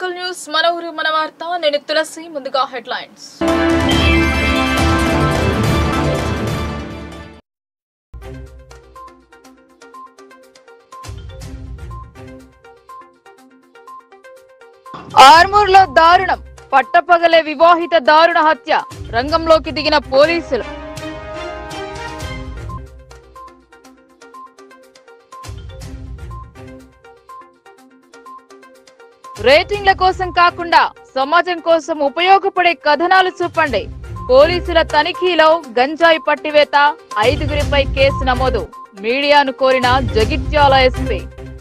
Local news మన ఊరు మన వార్త నేను తులసి ముందుగా హెడ్లైన్స్ ఆర్మూర్లో దారుణం పట్టపగలే వివాహిత దారుణ హత్య రంగంలోకి దిగిన పోలీసులు రేటింగ్ల కోసం కాకుండా సమాజం కోసం ఉపయోగపడే కథనాలు చూపండి పోలీసుల తనిఖీలో గంజాయి పట్టివేత ఐదుగురిపై కేసు నమోదు మీడియాను కోరిన జగిత్యాల ఎస్పీ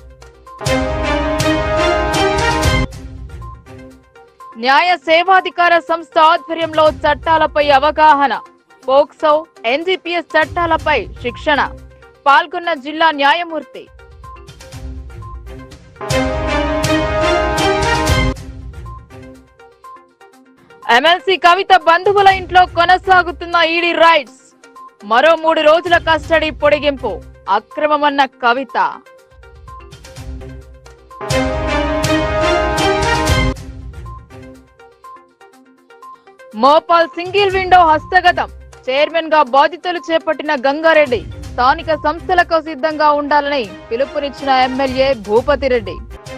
న్యాయ సేవాధికార సంస్థ ఆధ్వర్యంలో చట్టాలపై అవగాహన పోక్సో ఎన్జిపిఎస్ చట్టాలపై శిక్షణ పాల్గొన్న జిల్లా న్యాయమూర్తి ఎమ్మెల్సీ కవిత బంధువుల ఇంట్లో కొనసాగుతున్న ఈడీ రైట్స్ మరో మూడు రోజుల కస్టడీ పొడిగింపు అక్రమమన్న కవిత మోపాల్ సింగిల్ విండో హస్తగతం చైర్మన్ గా బాధ్యతలు చేపట్టిన గంగారెడ్డి స్థానిక సంస్థలకు సిద్ధంగా ఉండాలని పిలుపునిచ్చిన ఎమ్మెల్యే భూపతిరెడ్డి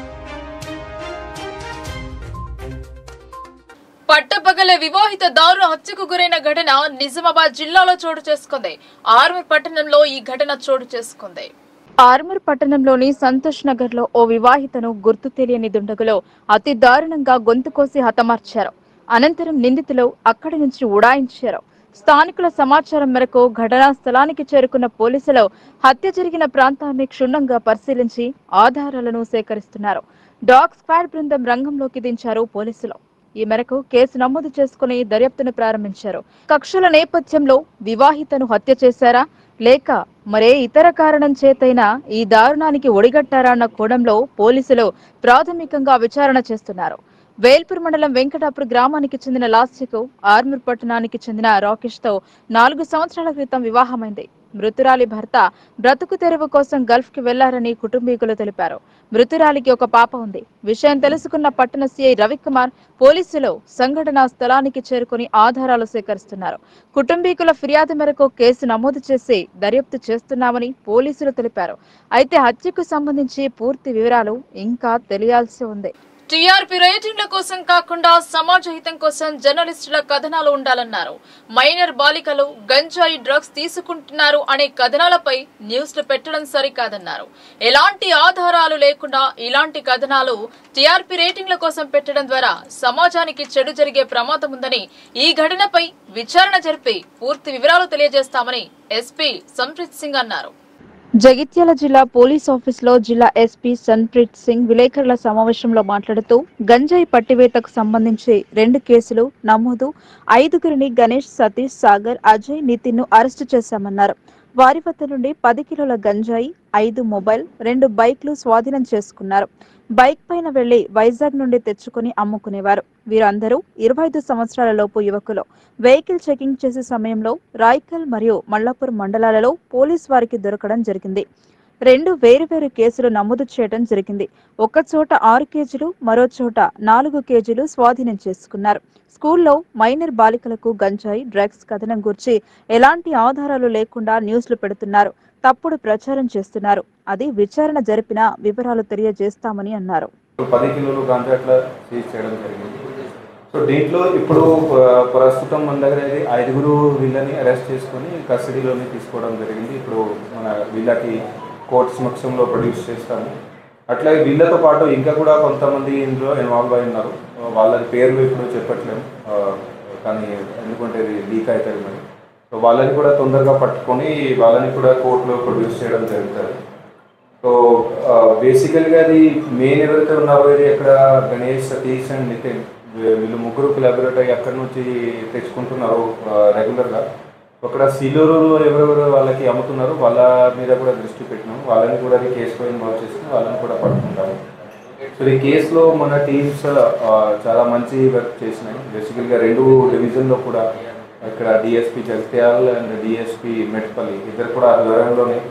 పట్టపగల వివాహిత దారుణ హత్యకు గురైన ఘటన నిజామాబాద్ జిల్లాలో చోటు చేసుకుంది ఆర్మూర్ పట్టణంలో ఈ ఘటన చోటు చేసుకుంది ఆర్మూర్ పట్టణంలోని సంతోష్ నగర్ లో ఓ వివాహితను గుర్తు తెలియని దుండగులో అతి దారుణంగా గొంతు కోసి హతమార్చారు అనంతరం నిందితులు అక్కడి నుంచి ఉడాయించారు స్థానికుల సమాచారం మేరకు ఘటనా స్థలానికి చేరుకున్న పోలీసులు హత్య జరిగిన ప్రాంతాన్ని క్షుణ్ణంగా పరిశీలించి ఆధారాలను సేకరిస్తున్నారు డాగ్ స్క్వాడ్ బృందం రంగంలోకి దించారు పోలీసులు ఈ మేరకు కేసు నమోదు చేసుకుని దర్యాప్తును ప్రారంభించారు కక్షల నేపథ్యంలో వివాహితను హత్య చేశారా లేక మరే ఇతర కారణం చేతైనా ఈ దారుణానికి ఒడిగట్టారా అన్న కోణంలో పోలీసులు ప్రాథమికంగా విచారణ చేస్తున్నారు వేల్పూర్ మండలం వెంకటాపూర్ గ్రామానికి చెందిన లాస్యకు ఆర్మూర్ పట్టణానికి చెందిన రాకేష్ తో నాలుగు సంవత్సరాల క్రితం వివాహమైంది మృతురాలి భర్త బ్రతుకు తెరువు కోసం గల్ఫ్ కి వెళ్లారని కుటుంబీకులు తెలిపారు మృతురాలికి ఒక పాప ఉంది విషయం తెలుసుకున్న పట్టణ సిఐ రవికుమార్ పోలీసులు సంఘటనా స్థలానికి చేరుకుని ఆధారాలు సేకరిస్తున్నారు కుటుంబీకుల ఫిర్యాదు మేరకు కేసు నమోదు చేసి దర్యాప్తు చేస్తున్నామని పోలీసులు తెలిపారు అయితే హత్యకు సంబంధించి పూర్తి వివరాలు ఇంకా తెలియాల్సి ఉంది టీఆర్పీ రేటింగ్ల కోసం కాకుండా సమాజ హితం కోసం జర్నలిస్టుల కథనాలు ఉండాలన్నారు మైనర్ బాలికలు గంజాయి డ్రగ్స్ తీసుకుంటున్నారు అనే కథనాలపై న్యూస్లు పెట్టడం సరికాదన్నారు ఎలాంటి ఆధారాలు లేకుండా ఇలాంటి కథనాలు టీఆర్పీ రేటింగ్ల కోసం పెట్టడం ద్వారా సమాజానికి చెడు జరిగే ప్రమాదం ఉందని ఈ ఘటనపై విచారణ జరిపి పూర్తి వివరాలు తెలియజేస్తామని ఎస్పీ సంప్రీత్ సింగ్ అన్నారు జగిత్యాల జిల్లా పోలీస్ ఆఫీసులో జిల్లా ఎస్పీ సన్ప్రీత్ సింగ్ విలేకరుల సమావేశంలో మాట్లాడుతూ గంజాయి పట్టివేతకు సంబంధించి రెండు కేసులు నమోదు ఐదుగురిని గణేష్ సతీష్ సాగర్ అజయ్ నితిన్ ను అరెస్టు చేశామన్నారు వారి వద్ద నుండి పది కిలోల గంజాయి ఐదు మొబైల్ రెండు బైక్లు స్వాధీనం చేసుకున్నారు బైక్ పైన వెళ్లి వైజాగ్ నుండి తెచ్చుకుని అమ్ముకునేవారు వీరందరూ ఇరవై ఐదు సంవత్సరాల లోపు యువకులు వెహికల్ చెకింగ్ చేసే సమయంలో రాయ్కల్ మరియు మల్లాపూర్ మండలాలలో పోలీస్ వారికి దొరకడం జరిగింది రెండు వేరువేరు కేసులు నమోదు చేయడం జరిగింది ఒక చోట ఆరు కేజీలు మరో చోట నాలుగు కేజీలు స్వాధీనం చేసుకున్నారు స్కూల్లో మైనర్ బాలికలకు గంజాయి డ్రగ్స్ కథనం గురించి ఎలాంటి ఆధారాలు లేకుండా న్యూస్లు పెడుతున్నారు తప్పుడు ప్రచారం చేస్తున్నారు అది విచారణ జరిపిన వివరాలు తెలియజేస్తామని అన్నారు పది కిలోలు గాంజా అట్లా సీజ్ చేయడం జరిగింది సో దీంట్లో ఇప్పుడు ప్ర- ప్రస్తుతం మన దగ్గర అయితే ఐదుగురు వీళ్ళని అరెస్ట్ చేసుకొని కస్టడీలోనే తీసుకోవడం జరిగింది ఇప్పుడు మన వీళ్ళకి కోర్టు సమక్షంలో ప్రొడ్యూస్ చేస్తాము అట్లాగే వీళ్ళతో పాటు ఇంకా కూడా కొంతమంది ఇందులో ఇన్వాల్వ్ అయి ఉన్నారు వాళ్ళ పేర్లు ఇప్పుడు చెప్పట్లేము ఆ, కానీ ఎందుకంటే ఇది లీక్ అవుతుంది మరి సో వాళ్ళని కూడా తొందరగా పట్టుకొని వాళ్ళని కూడా కోర్టులో ప్రొడ్యూస్ చేయడం జరుగుతుంది సో బేసికల్గా అది మెయిన్ ఎవరైతే ఉన్నారో ఇది ఇక్కడ గణేష్ సతీష్ అండ్ నితిన్ వీ- వీళ్ళు ముగ్గురు కొలాబరేట్ అయ్యి అక్కడి నుంచి తెచ్చుకుంటున్నారు రెగ్యులర్గా అక్కడ సీలూరు ఎవరెవరు వాళ్ళకి అమ్ముతున్నారు వాళ్ళ మీద కూడా దృష్టి పెట్టినాం వాళ్ళని కూడా అది కేసులో ఇన్వాల్వ్ చేసుకుని వాళ్ళని కూడా పట్టుకుంటాము సో ఈ కేసులో మన టీమ్స్ చాలా మంచి వర్క్ చేసినాయి బేసికల్గా రెండు డివిజన్లో కూడా ఇక్కడ DSP Jagtial and DSP Metpalli ఇద్దరు కూడా ఆధ్వర్యంలోనే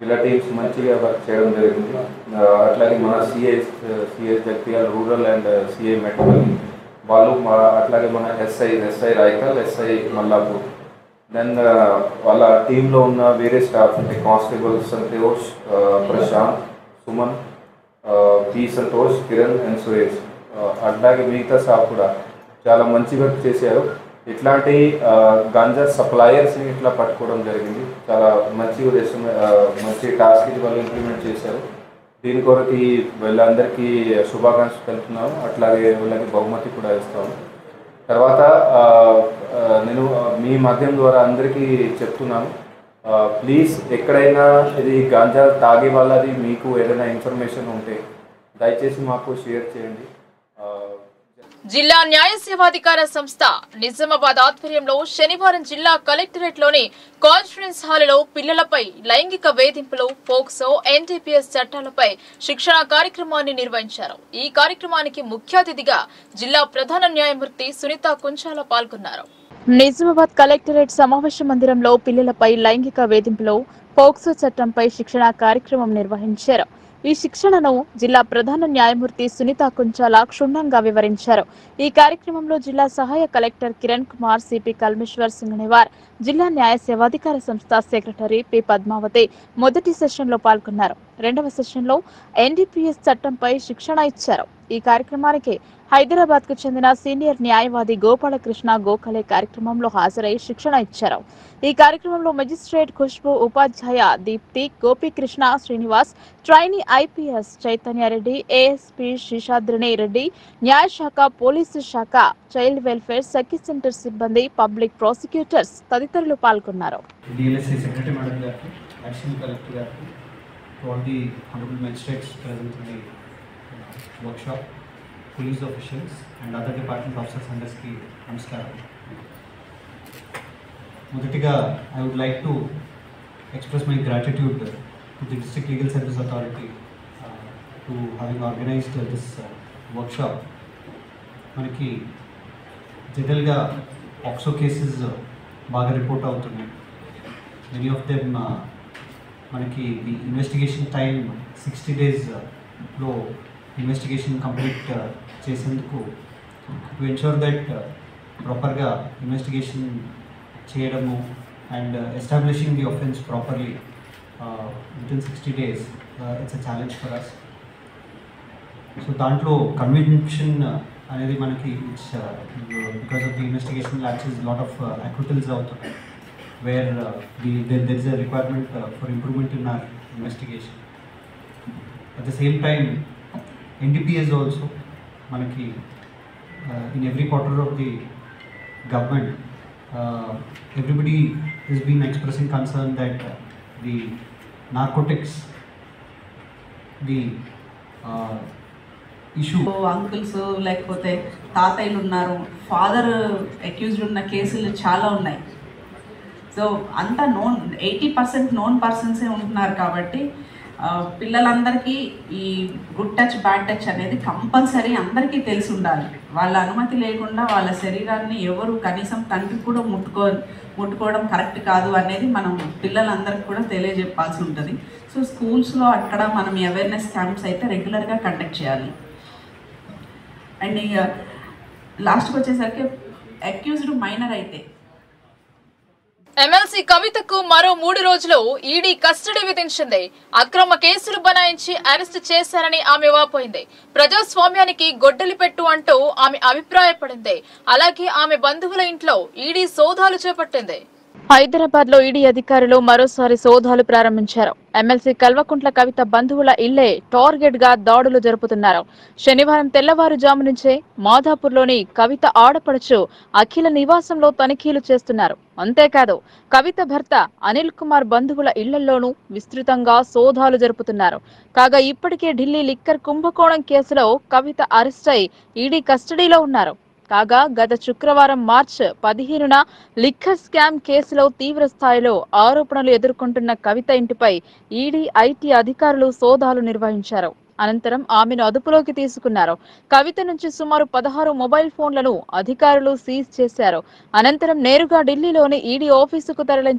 ఇలా టీమ్స్ మంచిగా వర్క్ చేయడం జరిగింది ఆ, అట్లాగే మన CS CS Jagtial rural and CA మెట్రోల్ వాళ్ళు మా అట్లాగే మన SI SI Raikal SI Mallapur then వాళ్ళ టీంలో ఉన్న వేరే స్టాఫ్ అంటే కానిస్టేబుల్ సంతోష్ ఆ, ప్రశాంత్ సుమన్ ఆ, పి సంతోష్ కిరణ్ అండ్ సురేష్ ఆ, అట్లాగే మిగతా స్టాఫ్ కూడా చాలా మంచి వర్క్ చేశారు ఇట్లాంటి ఆ, గాంజా సప్లయర్స్ని ఇట్లా పట్టుకోవడం జరిగింది చాలా మంచి ఉద్దేశం ఆ, మంచి టాస్క్ ఇది వాళ్ళు ఇంప్లిమెంట్ చేశారు దీని కొరకు ఈ వీళ్ళందరికీ శుభాకాంక్షలు తెలుపుతున్నాను అట్లాగే వీళ్ళకి బహుమతి కూడా ఇస్తాము తర్వాత ఆ, ఆ, నేను మీ మాధ్యమం ద్వారా అందరికీ చెప్తున్నాను ప్లీజ్ ఎక్కడైనా ఇది గాంజా తాగే వాళ్ళది మీకు ఏదైనా ఇన్ఫర్మేషన్ ఉంటే దయచేసి మాకు షేర్ చేయండి ఆ, జిల్లా న్యాయ సేవాధికార సంస్థ నిజామాబాద్ ఆధ్వర్యంలో శనివారం జిల్లా కలెక్టరేట్ లోని కాన్ఫరెన్స్ హాలులో పిల్లలపై లైంగిక వేధింపులు పోక్సో ఎన్టీపీఎస్ చట్టాలపై శిక్షణ కార్యక్రమాన్ని నిర్వహించారు ఈ కార్యక్రమానికి ముఖ్య అతిథిగా జిల్లా ప్రధాన న్యాయమూర్తి సునీత కుంచాల పాల్గొన్నారు నిజామాబాద్ కలెక్టరేట్ సమావేశ మందిరంలో పిల్లలపై లైంగిక వేధింపులు పోక్సో చట్టంపై శిక్షణ కార్యక్రమం నిర్వహించారు ఈ శిక్షణను జిల్లా ప్రధాన న్యాయమూర్తి సునీత కుంచాల క్షుణ్ణంగా వివరించారు ఈ కార్యక్రమంలో జిల్లా సహాయ కలెక్టర్ కిరణ్ కుమార్ సిపి కల్మేశ్వర్ సింగనేవార్ జిల్లా న్యాయ సేవాధికార సంస్థ సెక్రటరీ పి పద్మావతి మొదటి సెషన్లో పాల్గొన్నారు రెండవ సెషన్లో ఎన్డీపీఎస్ చట్టంపై శిక్షణ ఇచ్చారు ఈ కార్యక్రమానికి హైదరాబాద్ కు చెందిన సీనియర్ న్యాయవాది గోపాలకృష్ణ గోఖలే కార్యక్రమంలో హాజరై శిక్షణ ఇచ్చారు ఈ కార్యక్రమంలో magistrate Khushbu Upadhyaya Deepti Gopikrishna Srinivas trainee IPS Chaitanyareddy ASP Seshadrini Reddy న్యాయశాఖ పోలీసు శాఖ చైల్డ్ వెల్ఫేర్ సఖీ సెంటర్ సిబ్బంది పబ్లిక్ ప్రాసిక్యూటర్స్ తదితరులు పాల్గొన్నారు డిఎల్ఎస్సీ సెక్రటరీ మేడం గారికి అడిషనల్ కలెక్టర్ గారికి to all the honorable magistrates present in the uh, workshop, police officials and other department officers అందరికీ నమస్కారం మొదటిగా I would like to express my gratitude to the district legal service authority to having organised this workshop మనకి జనరల్గా ఆక్సో cases బాగా report అవుతున్నాయి many of them మనకి the investigation time sixty డేస్లో ఇన్వెస్టిగేషన్ కంప్లీట్ చేసేందుకు టు ఎన్షూర్ దట్ ప్రాపర్గా investigation చేయడము and establishing the offence properly within sixty days it's a challenge for us so దాంట్లో కన్విక్షన్ అనేది మనకి it's because of the investigation lapses lot of acquittals అవుతున్నాయి where the there is a requirement for improvement in our investigation at the same time NDPS also మనకి in every quarter of the government everybody is been expressing concern that the narcotics the issue uncles లేకపోతే తాతయ్యలు ఉన్నారు father accused ఉన్న కేసులు చాలా ఉన్నాయి so అంతా known eighty percent known పర్సన్సే ఉంటున్నారు కాబట్టి ఆ, పిల్లలందరికీ ఈ గుడ్ టచ్ బ్యాడ్ టచ్ అనేది కంపల్సరీ అందరికీ తెలిసి ఉండాలి వాళ్ళ అనుమతి లేకుండా వాళ్ళ శరీరాన్ని ఎవరు కనీసం కంటికి కూడా ముట్టుకో ముట్టుకోవడం కరెక్ట్ కాదు అనేది మనం పిల్లలందరికీ కూడా తెలియజెప్పాల్సి ఉంటుంది సో స్కూల్స్లో అక్కడ మనం అవేర్నెస్ క్యాంప్స్ అయితే రెగ్యులర్గా కండక్ట్ చేయాలి అండ్ ఇక లాస్ట్కి వచ్చేసరికి అక్యూజ్డ్ మైనర్ అయితే ఎమ్మెల్సీ కవితకు మరో మూడు రోజులు ఈడీ కస్టడీ విధించింది అక్రమ కేసులు బనాయించి అరెస్టు చేశారని ఆమె వాపోయింది ప్రజాస్వామ్యానికి గొడ్డలి పెట్టు అంటూ ఆమె అభిప్రాయపడింది అలాగే ఆమె బంధువుల ఇంట్లో ఈడీ సోదాలు చేపట్టింది హైదరాబాద్ లో ఈడీ అధికారులు మరోసారి సోదాలు ప్రారంభించారు ఎమ్మెల్సీ కల్వకుంట్ల కవిత బంధువుల ఇల్లే టార్గెట్ గా దాడులు జరుపుతున్నారు శనివారం తెల్లవారుజాము నుంచే మాధాపూర్లోని కవిత ఆడపడుచు అఖిల నివాసంలో తనిఖీలు చేస్తున్నారు అంతేకాదు కవిత భర్త అనిల్ కుమార్ బంధువుల ఇళ్లలోనూ విస్తృతంగా సోదాలు జరుపుతున్నారు కాగా ఇప్పటికే ఢిల్లీ లిక్కర్ కుంభకోణం కేసులో కవిత అరెస్ట్ అయి ఈడీ కస్టడీలో ఉన్నారు కాగా గత శుక్రవారం మార్చ్ పదిహేనున లిక్కర్ స్కామ్ కేసులో తీవ్ర స్థాయిలో ఆరోపణలు ఎదుర్కొంటున్న కవిత ఇంటిపై ఈడీ ఐటీ అధికారులు సోదాలు నిర్వహించారు అనంతరం ఆమెను అదుపులోకి తీసుకున్నారు కవిత నుంచి సుమారు పదహారు మొబైల్ ఫోన్లను అధికారులు సీజ్ చేశారు అనంతరం నేరుగా ఢిల్లీలోని ఈడీ ఆఫీసుకు తరలించారు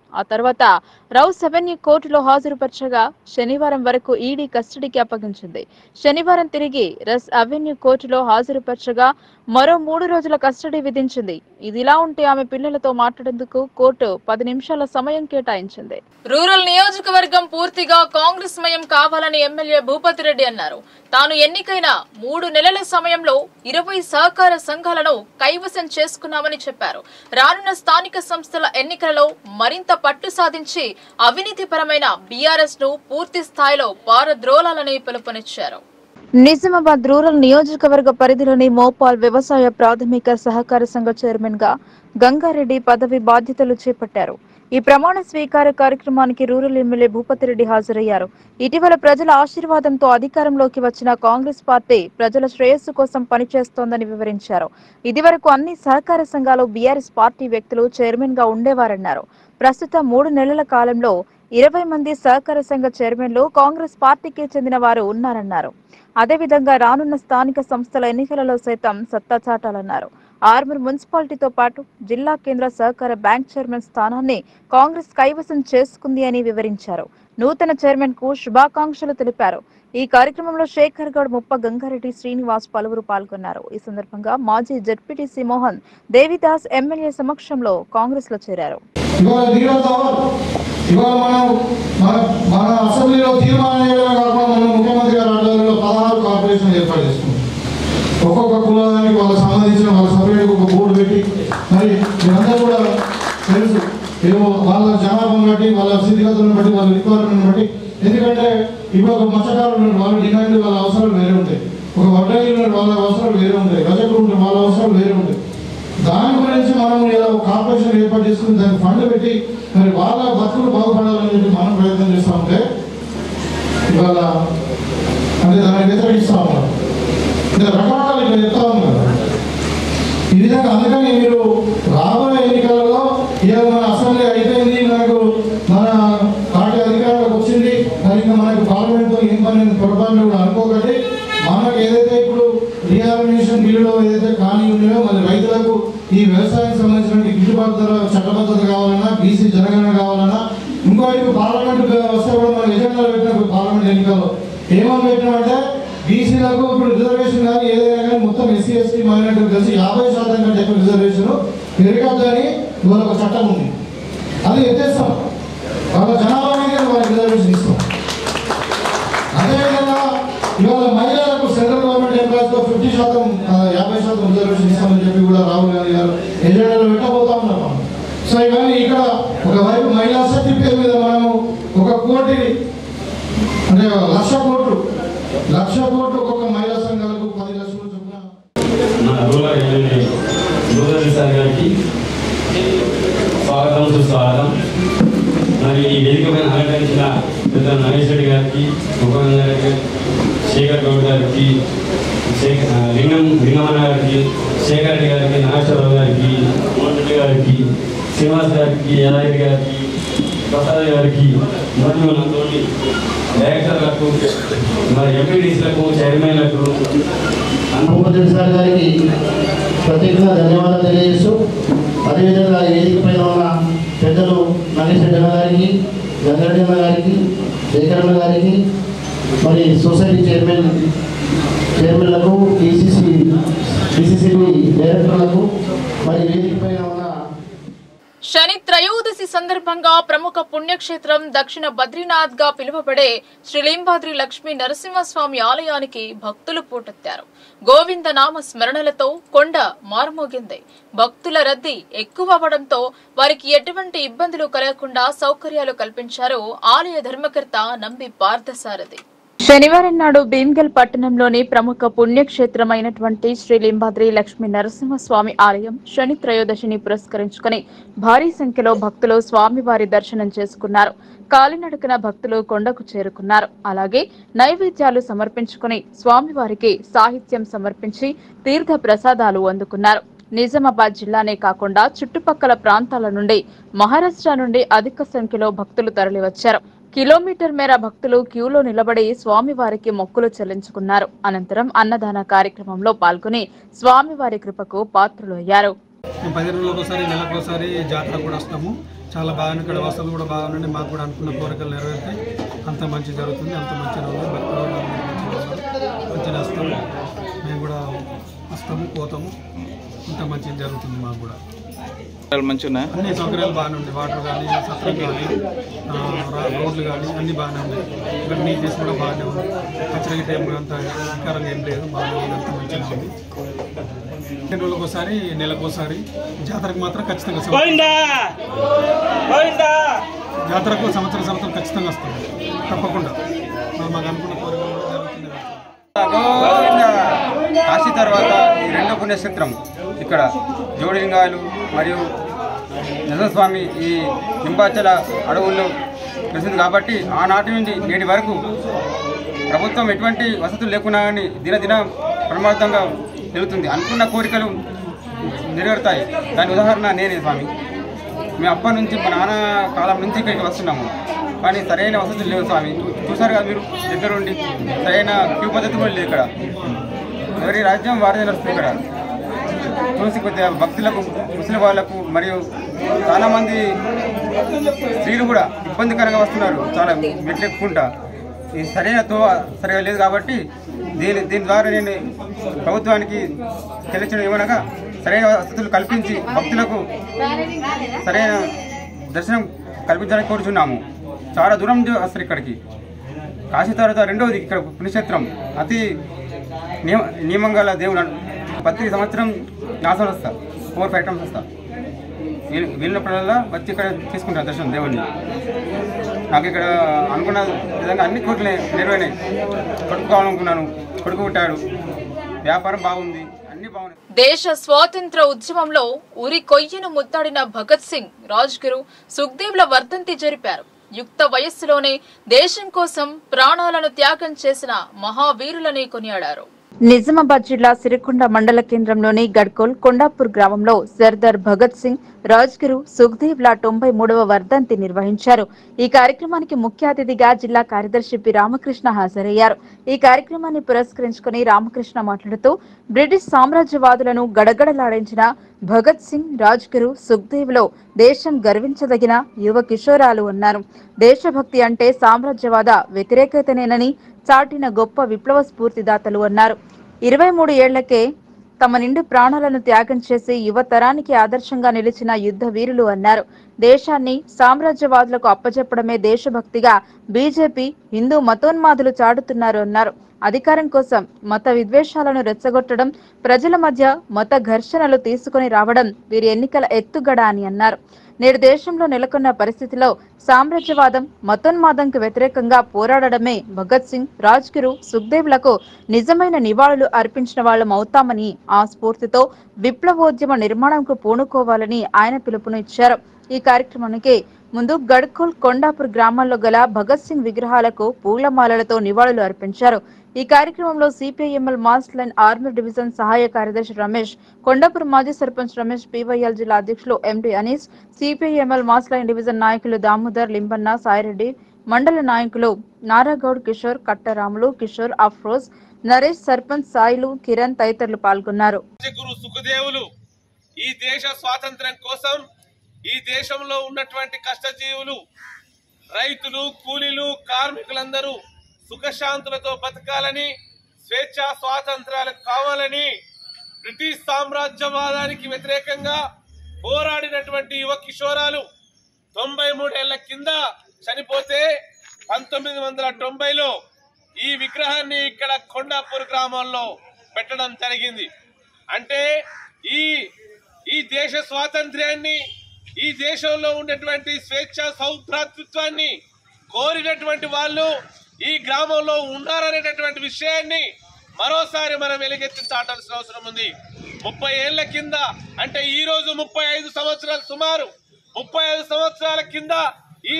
ఆ తర్వాత రౌస్ అవెన్యూ కోర్టులో హాజరుపరచగా శనివారం వరకు ఈడీ కస్టడీకి అప్పగించింది శనివారం తిరిగి రస్ అవెన్యూ కోర్టులో హాజరుపరచగా మరో మూడు రోజుల కస్టడీ విధించింది ఇదిలా ఉంటే ఆమె పిల్లలతో మాట్లాడేందుకు కోర్టు పది నిమిషాల సమయం కేటాయించింది రూరల్ నియోజకవర్గం పూర్తిగా కాంగ్రెస్ మయం కావాలని ఎమ్మెల్యే భూపతి రెడ్డి అన్నారు తాను ఎన్నికైన మూడు నెలల సమయంలో ఇరవై సహకార సంఘాలను కైవసం చేసుకున్నామని చెప్పారు రానున్న స్థానిక సంస్థల ఎన్నికలలో మరింత పట్టు సాధించి అవినీతిపరమైన బీఆర్ఎస్ ను పూర్తి స్థాయిలో పారద్రోలాలని పిలుపునిచ్చారు నిజామాబాద్ రూరల్ నియోజకవర్గ పరిధిలోని మోపాల్ వ్యవసాయ ప్రాథమిక సహకార సంఘ చైర్మన్ గా గంగారెడ్డి పదవి బాధ్యతలు చేపట్టారు ఈ ప్రమాణ స్వీకార కార్యక్రమానికి రూరల్ ఎమ్మెల్యే భూపతిరెడ్డి హాజరయ్యారు ఇటీవల ప్రజల ఆశీర్వాదంతో అధికారంలోకి వచ్చిన కాంగ్రెస్ పార్టీ ప్రజల శ్రేయస్సు కోసం పనిచేస్తోందని వివరించారు ఇదివరకు అన్ని సహకార సంఘాలు బీఆర్ఎస్ పార్టీ వ్యక్తులు చైర్మన్ గా ఉండేవారన్నారు ప్రస్తుతం మూడు నెలల కాలంలో ఇరవై మంది సహకార సంఘ చైర్మన్లు కాంగ్రెస్ పార్టీకి చెందిన వారు ఉన్నారన్నారు అదేవిధంగా రానున్న స్థానిక సంస్థల ఎన్నికలలో సైతం సత్తా చాటాలన్నారు ఆర్మూర్ మున్సిపాలిటీతో పాటు జిల్లా కేంద్ర సహకార బ్యాంక్ చైర్మన్ స్థానాన్ని కాంగ్రెస్ కైవసం చేసుకుంది అని వివరించారు నూతన చైర్మన్ కు శుభాకాంక్షలు తెలిపారు ఈ కార్యక్రమంలో శేఖర్ గౌడ్ ముప్ప గంగారెడ్డి శ్రీనివాస్ పలువురు పాల్గొన్నారు ఈ సందర్భంగా మాజీ జడ్పీటీసీ మోహన్ దేవిదాస్ ఎమ్మెల్యే సమక్షంలో కాంగ్రెస్ లో చేరారు ఇవాళ ధీరోత్సవం ఇవాళ మనం మన మన అసెంబ్లీలో తీర్మానం చేయడమే కాకుండా మనం ముఖ్యమంత్రి గారి ఆధ్వర్యంలో పదహారు కార్పొరేషన్ ఏర్పాటు చేసుకున్నాం ఒక్కొక్క కులానికి వాళ్ళకి సంబంధించిన వాళ్ళ సపరేట్ ఒక బోర్డు పెట్టి మరి మీరందరూ కూడా తెలుసు ఏమో వాళ్ళ జనాభాను బట్టి వాళ్ళ స్థితిగతులను బట్టి వాళ్ళ రిక్వైర్మెంట్ బట్టి ఎందుకంటే ఇప్పుడు ఒక మత్స్యకారులు ఉన్నారు వాళ్ళ డిమాండ్ వాళ్ళ అవసరాలు వేరే ఉంటాయి ఒక వడ్డీలు ఉన్నారు వాళ్ళ అవసరాలు వేరే ఉంటాయి రజకులు ఉంటారు వాళ్ళ అవసరాలు వేరే ఉంటాయి దాని గురించి మనం ఇలా ఒక కార్పొరేషన్ ఏర్పాటు చేసుకుని దానికి ఫండ్ పెట్టి మరి వాళ్ళ బతుకులు బాగుపడాలని చెప్పి మనం ప్రయత్నం చేస్తూ ఉంటే ఇవాళ అంటే దాన్ని వ్యతిరేకిస్తూ ఉన్నాం ఇంకా రకరకాలు ఇక్కడ చెప్తా ఉన్నారు ఈ విధంగా అందుకని మీరు రాబోయే ఎన్నికలలో ఇవాళ మన అసెంబ్లీ అయిపోయింది మనకు మన పార్టీ అధికారంలోకి వచ్చింది మరి ఇంకా మనకు పార్లమెంట్తో ఏం పని అని పొరపాటు కూడా అనుకోకండి మనకు ఏదైతే ఇప్పుడు రీఆర్గనైజేషన్ బిల్లులో ఏదైతే ఖాళీ ఉన్నాయో మరి రైతులకు ఈ వ్యవసాయం సంబంధించిన గిట్టుబాటు ధర చట్టబద్ధత కావాలన్నా బీసీ జనగణన కావాలన్నా ఇంకోటి పార్లమెంట్ వస్తే కూడా మనం ఎజెండాలో పెట్టినప్పుడు పార్లమెంట్ ఎన్నికల్లో ఏమని పెట్టినామంటే బీసీలకు ఇప్పుడు రిజర్వేషన్ కానీ ఏదైనా కానీ మొత్తం ఎస్సీ ఎస్టీ మైనార్టీ కలిసి యాభై శాతం కంటే ఎక్కువ రిజర్వేషన్ పెరగద్దని ఇవాళ ఒక చట్టం ఉంది అది ఎత్తేస్తాం వాళ్ళ జనాభానికి వాళ్ళకి రిజర్వేషన్ ఇస్తాం అదేవిధంగా ఇవాళ మహిళలకు సెంట్రల్ గవర్నమెంట్ ఎంప్లాయీస్ లో ఫిఫ్టీ శాతం ఆ, యాభై శాతం రిజర్వేషన్ ఇస్తామని చెప్పి కూడా రాహుల్ గాంధీ గారు ఎజెండాలో పెట్టబోతా ఉన్నారు మనం. సో ఇవన్నీ ఇక్కడ ఒకవైపు మహిళా శక్తి పేరు మీద మనము ఒక కోటి అంటే లక్ష కోట్లు లక్ష కోట్లు ఒక్కొక్క మహిళా సంఘాలకు పది లక్షలు చొప్పున మన రూరల్ ఎమ్మెల్యే నూతన్ సార్ గారికి స్వాగతం సుస్వాగతం మరి ఈ వేదిక పైన అలంకరించిన పెద్ద నరేష్ రెడ్డి గారికి ముఖగంగా గారికి శేఖర్ గౌడ్ గారికి శేఖర్ ఆ, లింగం లింగమన్న గారికి శేఖర్ రెడ్డి గారికి నాగేశ్వరరావు గారికి మోహన్ రెడ్డి గారికి శ్రీనివాస్ గారికి యాదగిరి గారికి ప్రసాద్ గారికి మరియు నాతోటి డైరెక్టర్లకు మరి ఎంపీడీసీలకు చైర్మన్లకు భూపతి సార్ గారికి ప్రత్యేకంగా ధన్యవాదాలు తెలియజేస్తూ అదేవిధంగా ఈ వేదిక పైన ఉన్న పెద్దలు నగేష్ రెడ్డి అన్న గారికి గంగారెడ్డి అన్న గారికి శేఖర్ అన్న గారికి మరి సొసైటీ చైర్మన్ చైర్మన్లకు డిసిసి డిసిసిబి డైరెక్టర్లకు మరి వేదిక పైన ఉన్న శని త్రయోదశి సందర్భంగా ప్రముఖ పుణ్యక్షేత్రం దక్షిణ బద్రీనాథ్ గా పిలువబడే శ్రీలింబాద్రి లక్ష్మీ నరసింహస్వామి ఆలయానికి భక్తులు పోటెత్తారు గోవింద నామ స్మరణలతో కొండ మారుమోగింది భక్తుల రద్దీ ఎక్కువ అవడంతో వారికి ఎటువంటి ఇబ్బందులు కలగకుండా సౌకర్యాలు కల్పించారు ఆలయ ధర్మకర్త నంబి పార్థసారథి శనివారం నాడు భీమ్గల్ పట్టణంలోని ప్రముఖ పుణ్యక్షేత్రమైనటువంటి శ్రీ లింబాద్రి లక్ష్మీ నరసింహస్వామి ఆలయం శని త్రయోదశిని పురస్కరించుకుని భారీ సంఖ్యలో భక్తులు స్వామివారి దర్శనం చేసుకున్నారు కాలినడకన భక్తులు కొండకు చేరుకున్నారు అలాగే నైవేద్యాలు సమర్పించుకుని స్వామివారికి సాహిత్యం సమర్పించి తీర్థ ప్రసాదాలు అందుకున్నారు నిజామాబాద్ జిల్లానే కాకుండా చుట్టుపక్కల ప్రాంతాల నుండి మహారాష్ట్ర నుండి అధిక సంఖ్యలో భక్తులు తరలివచ్చారు కిలోమీటర్ మేర భక్తులు క్యూలో నిలబడి స్వామివారికి మొక్కులు చెల్లించుకున్నారు అనంతరం అన్నదాన కార్యక్రమంలో పాల్గొని స్వామివారి కృపకు పాత్రులయ్యారు మేము పది రోజులకు ఒకసారి నెలకు ఒకసారి జాతర కూడా వస్తాము చాలా బాగా ఇక్కడ వసతులు కూడా బాగుండండి మాకు కూడా అనుకున్న కోరికలు నెరవేరుతాయి అంత మంచి జరుగుతుంది అంత మంచిగా ఉంది భక్తులు కూడా మంచిగా ఉన్నారు. మంచిగా వస్తాము మేము కూడా వస్తాము పోతాము అంత మంచిగా జరుగుతుంది మాకు కూడా మంచిగా ఉన్నాయా అన్ని సౌకర్యాలు బాగానే ఉంది వాటర్ కానీ సత్రం కానీ ఆ, రా- రోడ్లు కానీ అన్నీ బాగానే ఉన్నాయి ఇక్కడ నీట్నెస్ కూడా బాగానే ఉంది కచ్చరకి టైం అంత వికారంగా ఏం లేదు బాగానే ఉంది అంత మంచిగా ఉంది రెండు రోజులకు ఒకసారి నెలకు ఒకసారి జాతరకు మాత్రం ఖచ్చితంగా సంవత్సరం- జాతరకు సంవత్సరం సంవత్సరం ఖచ్చితంగా వస్తుంది తప్పకుండా మా- మాకు అనుకున్న కోరిక కూడా జరుగుతుంది కాశీ తర్వాత ఈ రెండో పుణ్యక్షేత్రం ఇక్కడ జోడిలింగాలు మరియు నరసింహస్వామి ఈ హింబాచల అడవుల్లో ప్రసిద్ధి కాబట్టి ఆనాటి నుండి నేటి వరకు ప్రభుత్వం ఎటువంటి వసతులు లేకున్నా కానీ దినదిన ప్రమాదంగా జరుగుతుంది అనుకున్న కోరికలు నెరవేరుతాయి దాని ఉదాహరణ నేనే స్వామి మేము అప్పటి నుంచి మా నాన్న కాలం నుంచి ఇక్కడికి వస్తున్నాము కానీ సరైన వసతులు లేవు స్వామి చూ- చూసారు కదా మీరు దగ్గరుండి సరైన క్యూ పద్ధతి కూడా లేదు ఇక్కడ ఎవరి రాజ్యం వారిదే నడుస్తుంది ఇక్కడ చూసి కొద్దిగా భక్తులకు ముసలి వాళ్ళకు మరియు చాలా మంది స్త్రీలు కూడా ఇబ్బందికరంగా వస్తున్నారు చాలా మెట్లెక్కుంటా ఈ సరైన తో సరిగా లేదు కాబట్టి దీని దీని ద్వారా నేను ప్రభుత్వానికి తెలియచడం ఏమనగా సరైన వసతులు కల్పించి భక్తులకు సరైన దర్శనం కల్పించాలని కోరుచున్నాము చాలా దూరం నుంచి వస్తారు ఇక్కడికి కాశీ తర్వాత రెండవది ఇక్కడ పుణ్యక్షేత్రం అతి నియమ నియమంగా గల దేవుడు అన్- ప్రతి సంవత్సరం నాసం వస్తా ఫోర్ ఫైవ్ టైమ్స్ వస్తా వీలు వీలున్నప్పుడల్లా వచ్చి ఇక్కడ తీసుకుంటాను దర్శనం దేవుడిని నాకు ఇక్కడ అనుకున్న విధంగా అన్ని కోట్లు నెరవేరినాయి కొడుకు కావాలనుకున్నాను కొడుకు పుట్టాడు వ్యాపారం బాగుంది అన్ని బాగున్నాయి దేశ స్వాతంత్ర ఉద్యమంలో ఉరి కొయ్యను ముత్తాడిన భగత్ సింగ్ రాజ్గురు సుఖ్దేవ్ల వర్ధంతి జరిపారు యుక్త వయస్సులోనే దేశం కోసం ప్రాణాలను త్యాగం చేసిన మహావీరులని కొనియాడారు నిజామాబాద్ జిల్లా సిరికొండ మండల కేంద్రంలోని గడ్కోల్ కొండాపూర్ గ్రామంలో సర్దార్ భగత్ సింగ్ రాజ్గురు సుఖ్దేవ్ల తొంభై మూడవ వర్ధంతి నిర్వహించారు ఈ కార్యక్రమానికి ముఖ్య అతిథిగా జిల్లా కార్యదర్శి పి రామకృష్ణ హాజరయ్యారు ఈ కార్యక్రమాన్ని పురస్కరించుకుని రామకృష్ణ మాట్లాడుతూ బ్రిటిష్ సామ్రాజ్యవాదులను గడగడలాడించిన భగత్ సింగ్ రాజ్గురు సుఖ్దేవ్లో దేశం గర్వించదగిన యువ కిషోరాలు అన్నారు దేశభక్తి అంటే సామ్రాజ్యవాద వ్యతిరేకతనేనని చాటిన గొప్ప విప్లవ స్ఫూర్తిదాతలు అన్నారు ఇరవై మూడు ఏళ్లకే తమ నిండు ప్రాణాలను త్యాగం చేసి యువతరానికి ఆదర్శంగా నిలిచిన యుద్ధ వీరులు అన్నారు దేశాన్ని సామ్రాజ్యవాదులకు అప్పచెప్పడమే దేశభక్తిగా బీజేపీ హిందూ మతోన్మాదులు చాటుతున్నారు అన్నారు అధికారం కోసం మత విద్వేషాలను రెచ్చగొట్టడం ప్రజల మధ్య మత ఘర్షణలు తీసుకుని రావడం వీరి ఎన్నికల ఎత్తుగడ అని అన్నారు నేడు దేశంలో నెలకొన్న పరిస్థితిలో సామ్రాజ్యవాదం మతోన్మాదంకు వ్యతిరేకంగా పోరాడడమే భగత్ సింగ్ రాజ్గురు సుఖ్దేవ్లకు నిజమైన నివాళులు అర్పించిన వాళ్ళం అవుతామని ఆ స్ఫూర్తితో విప్లవోద్యమ నిర్మాణంకు పూనుకోవాలని ఆయన పిలుపును ఇచ్చారు ఈ కార్యక్రమానికి ముందు గడ్కోల్ కొండాపూర్ గ్రామాల్లో గల భగత్ సింగ్ విగ్రహాలకు పూలమాలలతో నివాళులు అర్పించారు ఈ కార్యక్రమంలో CPIML mass line army division సహాయ కార్యదర్శి రమేష్ కొండాపూర్ మాజీ సర్పంచ్ రమేష్ పీవైఎల్ జిల్లా అధ్యక్షులు MD Anees CPIML mass line division నాయకులు దామోదర్ లింబన్న సాయిరెడ్డి మండల నాయకులు నారాగౌడ్ కిషోర్ కట్టరాములు కిషోర్ అఫ్రోజ్ నరేష్ సర్పంచ్ సాయిలు కిరణ్ తదితరులు పాల్గొన్నారు గురు సుఖదేవులు ఈ దేశ స్వాతంత్ర్యం కోసం ఈ దేశంలో ఉన్నటువంటి కష్టజీవులు రైతులు కూలీలు కార్మికులందరూ సుఖశాంతులతో బతకాలని స్వేచ్ఛ స్వాతంత్రాలు కావాలని బ్రిటిష్ సామ్రాజ్యవాదానికి వ్యతిరేకంగా పోరాడినటువంటి యువ కిషోరాలు తొంభై మూడేళ్ల కింద చనిపోతే పంతొమ్మిది వందల తొంభైలో ఈ విగ్రహాన్ని ఇక్కడ కొండాపూర్ గ్రామంలో పెట్టడం జరిగింది అంటే ఈ ఈ దేశ స్వాతంత్ర్యాన్ని ఈ దేశంలో ఉన్నటువంటి స్వేచ్ఛ సౌభ్రాతృత్వాన్ని కోరినటువంటి వాళ్ళు ఈ గ్రామంలో ఉన్నారనేటటువంటి విషయాన్ని మరోసారి మనం వెలుగెత్తి చాటాల్సిన అవసరం ఉంది ముప్పై ఏళ్ల కింద అంటే ఈ రోజు ముప్పై ఐదు సంవత్సరాలు సుమారు ముప్పై ఐదు సంవత్సరాల కింద ఈ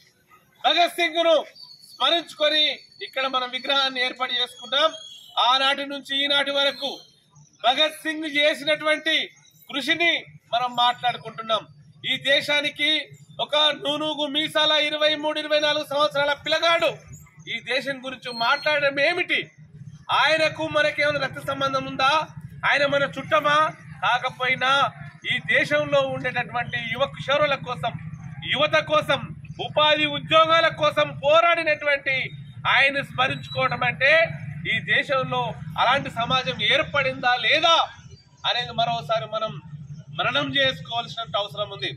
భగత్ సింగ్ ను స్మరించుకొని ఇక్కడ మనం విగ్రహాన్ని ఏర్పాటు చేసుకున్నాం ఆనాటి నుంచి ఈనాటి వరకు భగత్ సింగ్ చేసినటువంటి కృషిని మనం మాట్లాడుకుంటున్నాం ఈ దేశానికి ఒక నూనూగు మీసాల ఇరవై మూడు ఇరవై నాలుగు సంవత్సరాల పిల్లగాడు ఈ దేశం గురించి మాట్లాడడం ఏమిటి ఆయనకు మనకేమైనా రక్త సంబంధం ఉందా ఆయన మన చుట్టమా కాకపోయినా ఈ దేశంలో ఉండేటటువంటి యువ కిషోరుల కోసం యువత కోసం ఉపాధి ఉద్యోగాల కోసం పోరాడినటువంటి ఆయన స్మరించుకోవడం అంటే ఈ దేశంలో అలాంటి సమాజం ఏర్పడిందా లేదా అనేది మరోసారి మనం మననం చేసుకోవాల్సిన అవసరం ఉంది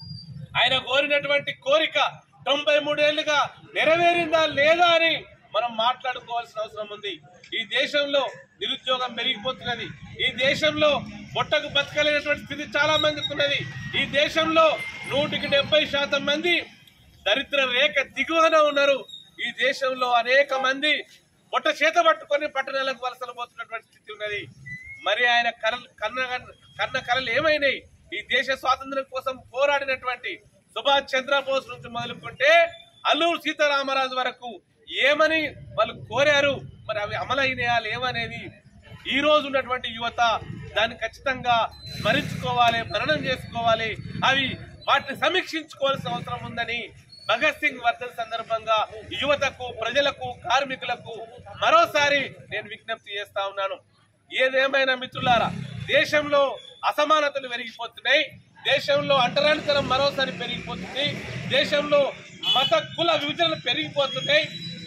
ఆయన కోరినటువంటి కోరిక తొంభై మూడేళ్లుగా నెరవేరిందా లేదా అని మనం మాట్లాడుకోవాల్సిన అవసరం ఉంది ఈ దేశంలో నిరుద్యోగం పెరిగిపోతున్నది ఈ దేశంలో పొట్టకు బతకలేనటువంటి స్థితి చాలా మందికి ఉన్నది ఈ దేశంలో నూటికి డెబ్బై శాతం మంది దరిద్ర రేఖ దిగువన ఉన్నారు ఈ దేశంలో అనేక మంది పొట్ట చేత పట్టుకొని పట్టణాలకు వలసలు పోతున్నటువంటి స్థితి ఉన్నది మరి ఆయన కల కన్న కన్న కళలు ఏమైనాయి ఈ దేశ స్వాతంత్ర్యం కోసం పోరాడినటువంటి సుభాష్ చంద్రబోస్ నుంచి మొదలుకుంటే అల్లూరు సీతారామరాజు వరకు ఏమని వాళ్ళు కోరారు మరి అవి అమలైనయా లేవనేది ఈ రోజు ఉన్నటువంటి యువత దాన్ని ఖచ్చితంగా స్మరించుకోవాలి మననం చేసుకోవాలి అవి వాటిని సమీక్షించుకోవాల్సిన అవసరం ఉందని భగత్ సింగ్ వర్ధన్ సందర్భంగా యువతకు ప్రజలకు కార్మికులకు మరోసారి నేను విజ్ఞప్తి చేస్తా ఉన్నాను ఏదేమైనా మిత్రులారా దేశంలో అసమానతలు పెరిగిపోతున్నాయి దేశంలో అంటరానితనం మరోసారి పెరిగిపోతుంది దేశంలో మత కుల విభజనలు పెరిగిపోతున్నాయి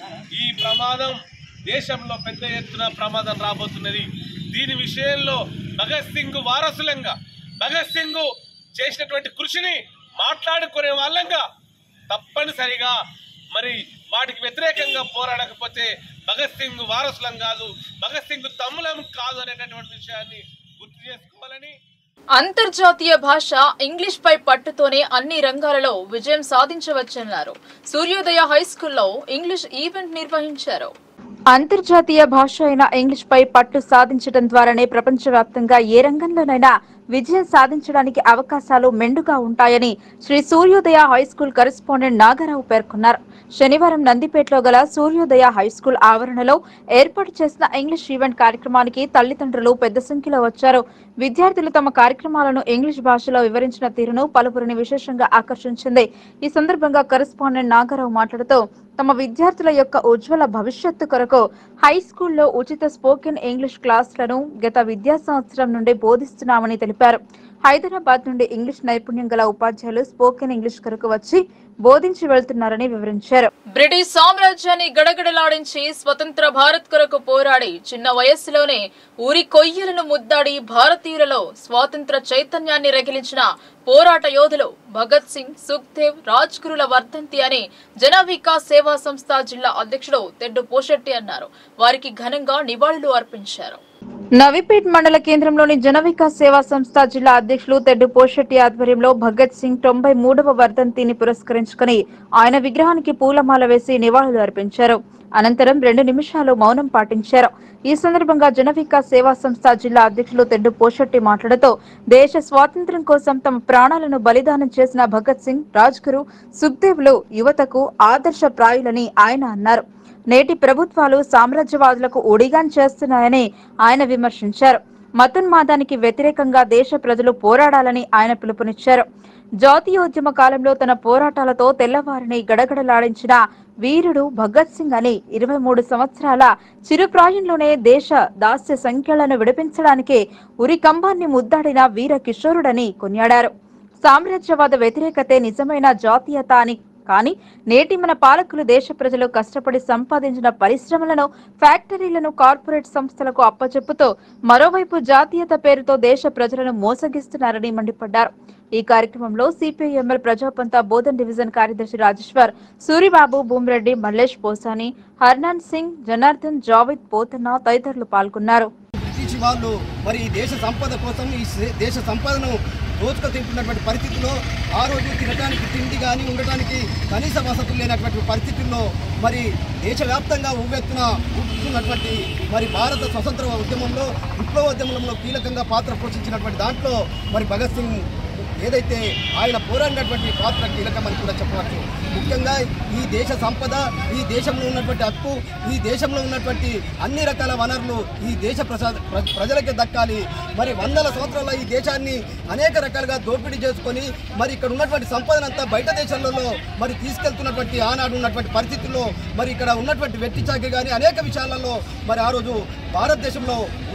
ఈ ప్రమాదం దేశంలో పెద్ద ఎత్తున ప్రమాదం రాబోతున్నది దీని విషయంలో భగత్ సింగ్ వారసులంగా భగత్ సింగ్ చేసినటువంటి కృషిని మాట్లాడుకునే వాళ్ళంగా తప్పనిసరిగా మరి వాటికి వ్యతిరేకంగా పోరాడకపోతే భగత్ సింగ్ వారసులం కాదు భగత్ సింగ్ తమ్ములం కాదు అనేటటువంటి విషయాన్ని గుర్తు చేసుకోవాలని అంతర్జాతీయ భాష ఇంగ్లీష్ పై పట్టుతోనే అన్ని రంగాలలో విజయం సాధించవచ్చన్నారు సూర్యోదయ హై స్కూల్లో ఇంగ్లీష్ ఈవెంట్ నిర్వహించారు అంతర్జాతీయ భాష అయిన ఇంగ్లీష్ పై పట్టు సాధించడం ద్వారానే ప్రపంచవ్యాప్తంగా ఏ రంగంలోనైనా విజయం సాధించడానికి అవకాశాలు మెండుగా ఉంటాయని శ్రీ సూర్యోదయ హై స్కూల్ కరెస్పాండెంట్ నాగారావు పేర్కొన్నారు శనివారం నందిపేటలో గల సూర్యోదయ హై స్కూల్ ఆవరణలో ఏర్పాటు చేసిన ఇంగ్లీష్ ఈవెంట్ కార్యక్రమానికి తల్లిదండ్రులు పెద్ద సంఖ్యలో వచ్చారు విద్యార్థులు తమ కార్యక్రమాలను ఇంగ్లీష్ భాషలో వివరించిన తీరును పలువురిని విశేషంగా ఆకర్షించింది ఈ సందర్భంగా కరెస్పాండెంట్ నాగారావు మాట్లాడుతూ తమ విద్యార్థుల యొక్క ఉజ్వల భవిష్యత్తు కొరకు హై స్కూల్లో ఉచిత స్పోకెన్ ఇంగ్లీష్ క్లాసులను గత విద్యా సంవత్సరం నుండి బోధిస్తున్నామని తెలిపారు హైదరాబాద్ నుండి ఇంగ్లీష్ నైపుణ్యం గల ఉపాధ్యాయులు స్పోకెన్ ఇంగ్లీష్ కొరకు వచ్చి బోధించి వెళ్తున్నారని వివరించారు బ్రిటిష్ సామ్రాజ్యాన్ని గడగడలాడించి స్వతంత్ర భారత్ కొరకు పోరాడి చిన్న వయస్సులోనే ఊరి కొయ్యలను ముద్దాడి భారతీయులలో స్వాతంత్ర చైతన్యాన్ని రగిలించిన పోరాట యోధులు భగత్ సింగ్ సుఖ్దేవ్ రాజ్ గురుల వర్ధంతి అని జన వికాస్ సేవా సంస్థ జిల్లా అధ్యక్షుడు తెడ్డు పోషెట్టి అన్నారు వారికి ఘనంగా నివాళులు అర్పించారు నవిపేట్ మండల కేంద్రంలోని జన వికాస్ సేవా సంస్థ జిల్లా అధ్యక్షులు తెడ్డు పోషెట్టి ఆధ్వర్యంలో భగత్ సింగ్ తొంభై మూడవ వర్ధంతిని పురస్కరించుకుని ఆయన విగ్రహానికి పూలమాల వేసి నివాళులు అర్పించారు అనంతరం రెండు నిమిషాలు మౌనం పాటించారు ఈ సందర్భంగా జన వికాస్ సేవా సంస్థ జిల్లా అధ్యక్షులు తెడ్డు పోషెట్టి మాట్లాడుతూ దేశ స్వాతంత్ర్యం కోసం తమ ప్రాణాలను బలిదానం చేసిన భగత్ సింగ్ రాజ్గురు సుఖ్దేవ్లు యువతకు ఆదర్శప్రాయులని ఆయన అన్నారు నేటి ప్రభుత్వాలు సామ్రాజ్యవాదులకు ఒడిగాన్ చేస్తున్నాయని ఆయన విమర్శించారు మతోన్మాదానికి వ్యతిరేకంగా దేశ ప్రజలు పోరాడాలని ఆయన పిలుపునిచ్చారు జాతీయోద్యమ కాలంలో తన పోరాటాలతో తెల్లవారిని గడగడలాడించిన వీరుడు భగత్ సింగ్ అని ఇరవై మూడు సంవత్సరాల చిరుప్రాయంలోనే దేశ దాస్య సంఖ్యలను విడిపించడానికి ఉరి కంబాన్ని ముద్దాడిన వీర కిషోరుడని కొనియాడారు సామ్రాజ్యవాద వ్యతిరేకతే నిజమైన జాతీయత అని కానీ నేటి మన పాలకులు దేశ ప్రజలు కష్టపడి సంపాదించిన పరిశ్రమలను ఫ్యాక్టరీలను కార్పొరేట్ సంస్థలకు అప్పచెప్పుతూ మరోవైపు జాతీయత పేరుతో దేశ ప్రజలను మోసగిస్తున్నారని మండిపడ్డారు ఈ కార్యక్రమంలో సిపిఐఎంఎల్ ప్రజాపంత బోధన్ డివిజన్ కార్యదర్శి రాజేశ్వర్ సూరిబాబు భూమిరెడ్డి మల్లేష్ పోసాని హర్నాన్ సింగ్ జనార్దన్ జావేద్ పోతన్న తదితరులు పాల్గొన్నారు బ్రిటిష్ వాళ్ళు మరి ఈ దేశ సంపద కోసం ఈ సే- దేశ సంపదను దోచుకు తింటున్నటువంటి పరిస్థితుల్లో ఆ రోజు తినడానికి తిండి కానీ ఉండటానికి కనీస వసతులు లేనటువంటి పరిస్థితుల్లో మరి దేశవ్యాప్తంగా ఉవ్వెత్తున ఊపుతున్నటువంటి మరి భారత స్వతంత్ర ఉద్యమంలో విప్లవోద్యమంలో కీలకంగా పాత్ర పోషించినటువంటి దాంట్లో మరి భగత్ సింగ్ ఏదైతే ఆయన పోరాడినటువంటి పాత్ర కీలకమని కూడా చెప్పవచ్చు ముఖ్యంగా ఈ దేశ సంపద ఈ దేశంలో ఉన్నటువంటి హక్కు ఈ దేశంలో ఉన్నటువంటి అన్ని రకాల వనరులు ఈ దేశ ప్రసా ప్ర- ప్రజలకే దక్కాలి మరి వందల సంవత్సరాల ఈ దేశాన్ని అనేక రకాలుగా దోపిడీ చేసుకొని మరి ఇక్కడ ఉన్నటువంటి సంపదనంతా బయట దేశాలలో మరి తీసుకెళ్తున్నటువంటి ఆనాడు ఉన్నటువంటి పరిస్థితుల్లో మరి ఇక్కడ ఉన్నటువంటి వెట్టి చాకి కానీ అనేక విషయాలలో మరి ఆ రోజు భారతదేశంలో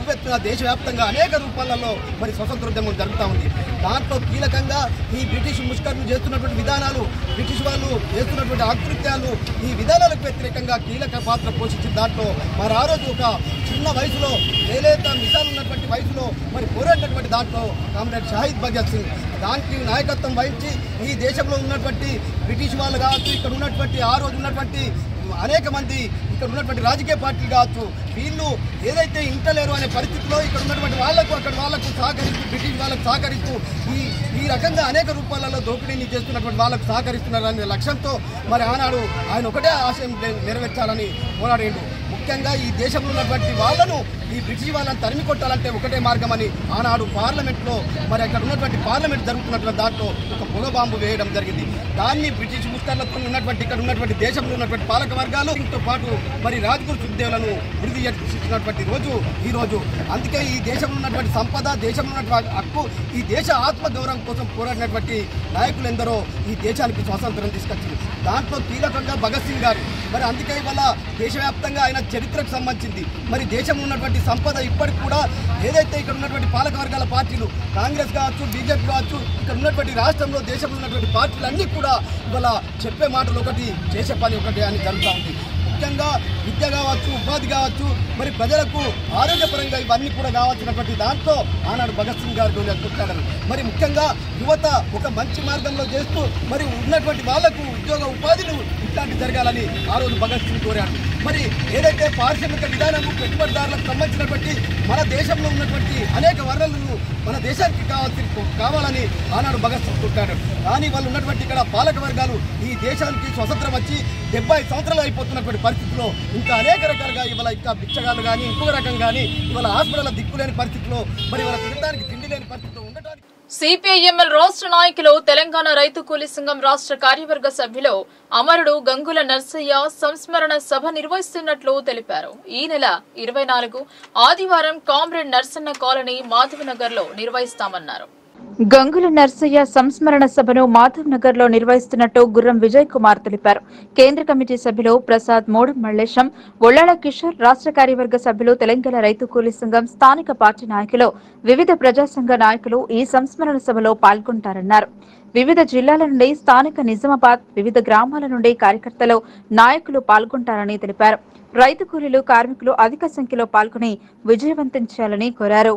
ఉవ్వెత్తున దేశవ్యాప్తంగా అనేక రూపాలలో మరి స్వతంత్రోద్యమం జరుగుతూ ఉంది దాంట్లో కీలకంగా ఈ బ్రిటిష్ ముష్కర్లు చేస్తున్నటువంటి విధానాలు బ్రిటిష్ వాళ్ళు చేస్తున్నటువంటి ఆకృత్యాలు ఈ విధానాలకు వ్యతిరేకంగా కీలక పాత్ర పోషించిన దాంట్లో మరి ఆ రోజు ఒక చిన్న వయసులో ఏలేత మిసాలు ఉన్నటువంటి వయసులో మరి పోరాడినటువంటి దాంట్లో కామ్రేడ్ షాహిద్ భగత్ సింగ్ దానికి నాయకత్వం వహించి ఈ దేశంలో ఉన్నటువంటి బ్రిటిష్ వాళ్ళు కావచ్చు ఇక్కడ ఉన్నటువంటి ఆ రోజు ఉన్నటువంటి అనేక మంది ఇక్కడ ఉన్నటువంటి రాజకీయ పార్టీలు కావచ్చు వీళ్ళు ఏదైతే ఇంటలేరు అనే పరిస్థితిలో ఇక్కడ ఉన్నటువంటి వాళ్లకు అక్కడ వాళ్లకు సహకరిస్తూ బ్రిటిష్ వాళ్ళకు సహకరిస్తూ ఈ ఈ రకంగా అనేక రూపాలలో దోపిడీని చేస్తున్నటువంటి వాళ్ళకు సహకరిస్తున్నారనే లక్ష్యంతో మరి ఆనాడు ఆయన ఒకటే ఆశయం నె- నెరవేర్చాలని పోరాడిండు ముఖ్యంగా ఈ దేశంలో ఉన్నటువంటి వాళ్ళను ఈ బ్రిటిష్ వాళ్ళని తరిమి కొట్టాలంటే ఒకటే మార్గం అని ఆనాడు పార్లమెంట్లో మరి అక్కడ ఉన్నటువంటి పార్లమెంట్ జరుగుతున్నటువంటి దాంట్లో ఒక పొగ బాంబు వేయడం జరిగింది దాన్ని బ్రిటిష్ ముస్కర్లతో ఉన్నటువంటి ఇక్కడ ఉన్నటువంటి దేశంలో ఉన్నటువంటి పాలక వర్గాలు దీంతో పాటు మరి రాజ్గురు సుఖదేవులను వృద్ధి చేసినటువంటి రోజు ఈ రోజు అందుకే ఈ దేశంలో ఉన్నటువంటి సంపద దేశంలో ఉన్నటువంటి హక్కు ఈ దేశ ఆత్మ గౌరవం కోసం పోరాడినటువంటి నాయకులు ఎందరో ఈ దేశానికి స్వాతంత్రం తీసుకొచ్చింది దాంట్లో కీలకంగా భగత్ సింగ్ గారు మరి అందుకే ఇవాళ దేశవ్యాప్తంగా ఆయన చరిత్రకు సంబంధించింది మరి దేశంలో ఉన్నటువంటి సంపద ఇప్పటికి కూడా ఏదైతే ఇక్కడ ఉన్నటువంటి పాలక వర్గాల పార్టీలు కాంగ్రెస్ కావచ్చు బీజేపీ కావచ్చు ఇక్కడ ఉన్నటువంటి రాష్ట్రంలో దేశంలో ఉన్నటువంటి పార్టీలు అన్నీ కూడా ఇవాళ చెప్పే మాటలు ఒకటి చేసే పని ఒకటి అని జరుగుతూ ఉంది ముఖ్యంగా విద్య కావచ్చు ఉపాధి కావచ్చు మరి ప్రజలకు ఆరోగ్యపరంగా ఇవన్నీ కూడా కావాల్సినటువంటి దాంట్లో ఆనాడు భగత్ సింగ్ గారు కొట్టాడని మరి ముఖ్యంగా యువత ఒక మంచి మార్గంలో చేస్తూ మరి ఉన్నటువంటి వాళ్లకు ఉద్యోగ ఉపాధిలు ఇట్లాంటి జరగాలని ఆ రోజు భగత్ సింగ్ కోరాడు మరి ఏదైతే పారిశ్రామిక విధానము పెట్టుబడిదారులకు సంబంధించినటువంటి మన దేశంలో ఉన్నటువంటి అనేక వనరులను మన దేశానికి కావాల్సి కావాలని ఆనాడు భగత్ సింగ్ కొట్టాడు కానీ వాళ్ళు ఉన్నటువంటి ఇక్కడ పాలక వర్గాలు ఈ దేశానికి స్వతంత్రం వచ్చి డెబ్బై సంవత్సరాలు అయిపోతున్నటువంటి పరిస్థితిలో ఇంకా అనేక రకాలుగా ఇవాళ ఇంకా బిచ్చగాళ్ళు కానీ ఇంకొక రకం కానీ ఇవాళ హాస్పిటల్ దిక్కులేని పరిస్థితిలో మరి ఇవాళ తినడానికి తిండి లేని పరిస్థితిలో ఉండటానికి సిపిఐఎంఎల్ రాష్ట్ర నాయకులు తెలంగాణ రైతు కూలీ సంఘం రాష్ట్ర కార్యవర్గ సభ్యులు అమరుడు గంగుల నర్సయ్య సంస్మరణ సభ నిర్వహిస్తున్నట్లు తెలిపారు ఈ నెల ఇరవై నాలుగు ఆదివారం కామ్రేడ్ నర్సన్న కాలనీ మాధవనగర్ లో నిర్వహిస్తామన్నారు గంగుల నర్సయ్య సంస్మరణ సభను మాధవ్ నగర్ లో నిర్వహిస్తున్నట్టు గుర్రం విజయ్ కుమార్ తెలిపారు కేంద్ర కమిటీ సభ్యులు ప్రసాద్ మోడం మల్లేశం ఒళ్లాడ కిషోర్ రాష్ట్ర కార్యవర్గ సభ్యులు తెలంగాణ రైతు కూలీ సంఘం స్థానిక పార్టీ నాయకులు వివిధ ప్రజా సంఘ నాయకులు ఈ సంస్మరణ సభలో పాల్గొంటారన్నారు వివిధ జిల్లాల నుండి స్థానిక నిజామాబాద్ వివిధ గ్రామాల నుండి కార్యకర్తలు నాయకులు పాల్గొంటారని తెలిపారు రైతు కూలీలు కార్మికులు అధిక సంఖ్యలో పాల్గొని విజయవంతం చేయాలని కోరారు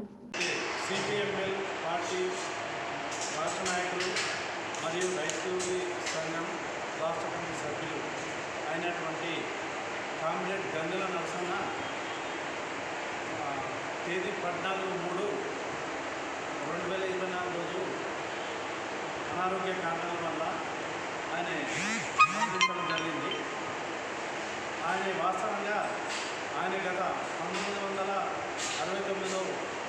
సిపిఎంఎల్ పార్టీ రాష్ట్ర నాయకులు మరియు రైతు సంఘం రాష్ట్ర కమిటీ సభ్యులు అయినటువంటి కామ్రేడ్ గంగుల నరసన్న ఆ, తేదీ పద్నాలుగు మూడు రెండు వేల ఇరవై నాలుగు రోజు అనారోగ్య కారణాల వల్ల ఆయన మరణించడం జరిగింది ఆయన వాస్తవంగా ఆయన గత పంతొమ్మిది వందల అరవై తొమ్మిదిలో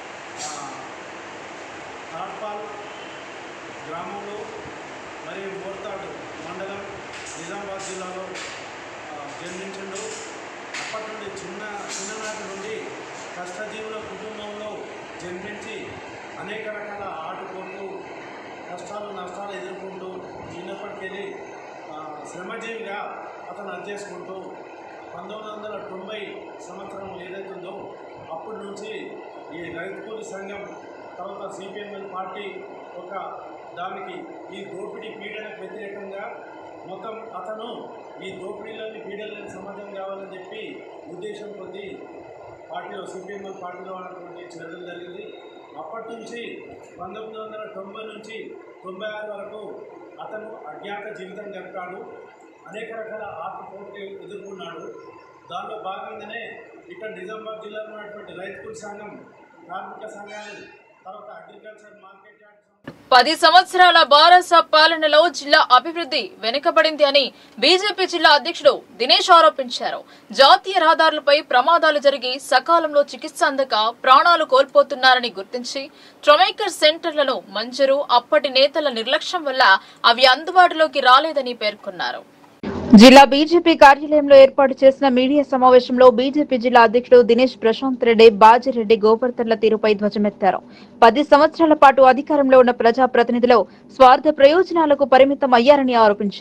తాడ్పాల్ గ్రామంలో మరియు మోర్తాడు మండలం నిజామాబాద్ జిల్లాలో ఆ, జన్మించిండు అప్పటి నుండి చిన్న చిన్ననాటి నుండి కష్టజీవుల కుటుంబంలో జన్మించి అనేక రకాల ఆటుపోట్లు కష్టాలు నష్టాలు ఎదుర్కొంటూ చిన్నప్పటికెళ్ళి ఆ, శ్రమజీవిగా అతను అర్థేసుకుంటూ పంతొమ్మిది వందల తొంభై సంవత్సరం ఏదైతుందో అప్పటి నుంచి ఈ రైతు కూలి సంఘం తర్వాత సిపిఎంఎల్ పార్టీ ఒక దానికి ఈ దోపిడీ పీడనకు వ్యతిరేకంగా మొత్తం అతను ఈ దోపిడీలోని పీడనని సమాజం కావాలని చెప్పి ఉద్దేశం కొద్దీ పార్టీలో సిపిఎంఎల్ పార్టీలో ఉన్నటువంటి చేరడం జరిగింది అప్పటి నుంచి పంతొమ్మిది వందల తొంభై నుంచి తొంభై ఆరు వరకు అతను అజ్ఞాత జీవితం గడిపాడు అనేక రకాల ఆత్మపోట్లు ఎదుర్కొన్నాడు దానిలో భాగంగానే ఇక్కడ నిజామాబాద్ జిల్లాలో ఉన్నటువంటి రైతుల సంఘం కార్మిక సంఘాలు తర్వాత అగ్రికల్చర్ మార్కెట్ యార్డ్ పది సంవత్సరాల బారాస పాలనలో జిల్లా అభివృద్ధి వెనుకబడింది అని బీజేపీ జిల్లా అధ్యక్షుడు దినేష్ ఆరోపించారు జాతీయ రహదారులపై ప్రమాదాలు జరిగి సకాలంలో చికిత్స అందక ప్రాణాలు కోల్పోతున్నారని గుర్తించి ట్రొమైకర్ సెంటర్లను మంజూరు అప్పటి నేతల నిర్లక్ష్యం వల్ల అవి అందుబాటులోకి రాలేదని పేర్కొన్నారు జిల్లా బీజేపీ కార్యాలయంలో ఏర్పాటు చేసిన మీడియా సమావేశంలో బీజేపీ జిల్లా అధ్యక్షుడు దినేష్ ప్రశాంత్ రెడ్డి బాజిరెడ్డి గోవర్ధన్ల తీరుపై ధ్వజమెత్తారు పది సంవత్సరాల పాటు అధికారంలో ఉన్న ప్రజాప్రతినిధులు స్వార్థ ప్రయోజనాలకు పరిమితం అయ్యారని ఆరోపించారు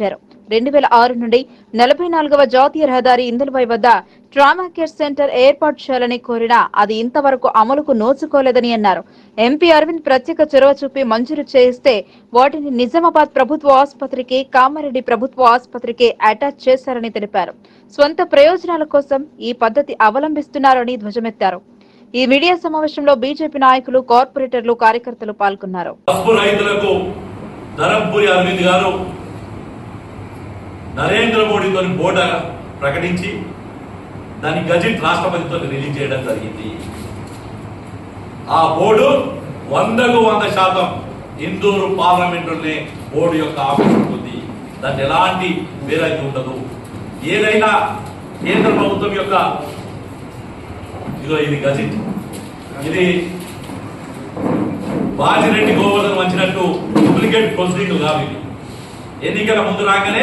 రెండు వేల ఆరు నుండి నలభై నాలుగవ జాతీయ రహదారి ఇందులపై వద్ద ట్రామా కేర్ సెంటర్ ఏర్పాటు చేయాలని కోరినా అది ఇంతవరకు అమలుకు నోచుకోలేదని అన్నారు ఎంపీ అరవింద్ ప్రత్యేక చొరవ చూపి మంజూరు చేయిస్తే వాటిని నిజామాబాద్ ప్రభుత్వ ఆసుపత్రికి కామారెడ్డి ప్రభుత్వ ఆసుపత్రికి అటాచ్ చేశారని తెలిపారు స్వంత ప్రయోజనాల కోసం ఈ పద్ధతి అవలంబిస్తున్నారని ధ్వజమెత్తారు ఈ మీడియా సమావేశంలో బీజేపీ నాయకులు కార్పొరేటర్లు కార్యకర్తలు పాల్గొన్నారు పసుపు రైతులకు ధరంపురి అరవింద్ గారు నరేంద్ర మోడీతో బోర్డ ప్రకటించి దాని గజెట్ రాష్ట్రపతితో రిలీజ్ చేయడం జరిగింది ఆ బోర్డు వందకు వంద శాతం ఇందూరు పార్లమెంటులోనే బోర్డు యొక్క ఆఫీస్ ఉంటుంది దాన్ని ఎలాంటి వేరైతే ఉండదు ఏదైనా కేంద్ర ప్రభుత్వం యొక్క ఇదిగో ఇది గజెట్ ఇది బాజిరెడ్డి గోవర్ధన్ వచ్చినట్టు డూప్లికేట్ ప్రొసీడింగ్ కాదు ఇది ఎన్నికల ముందు రాగానే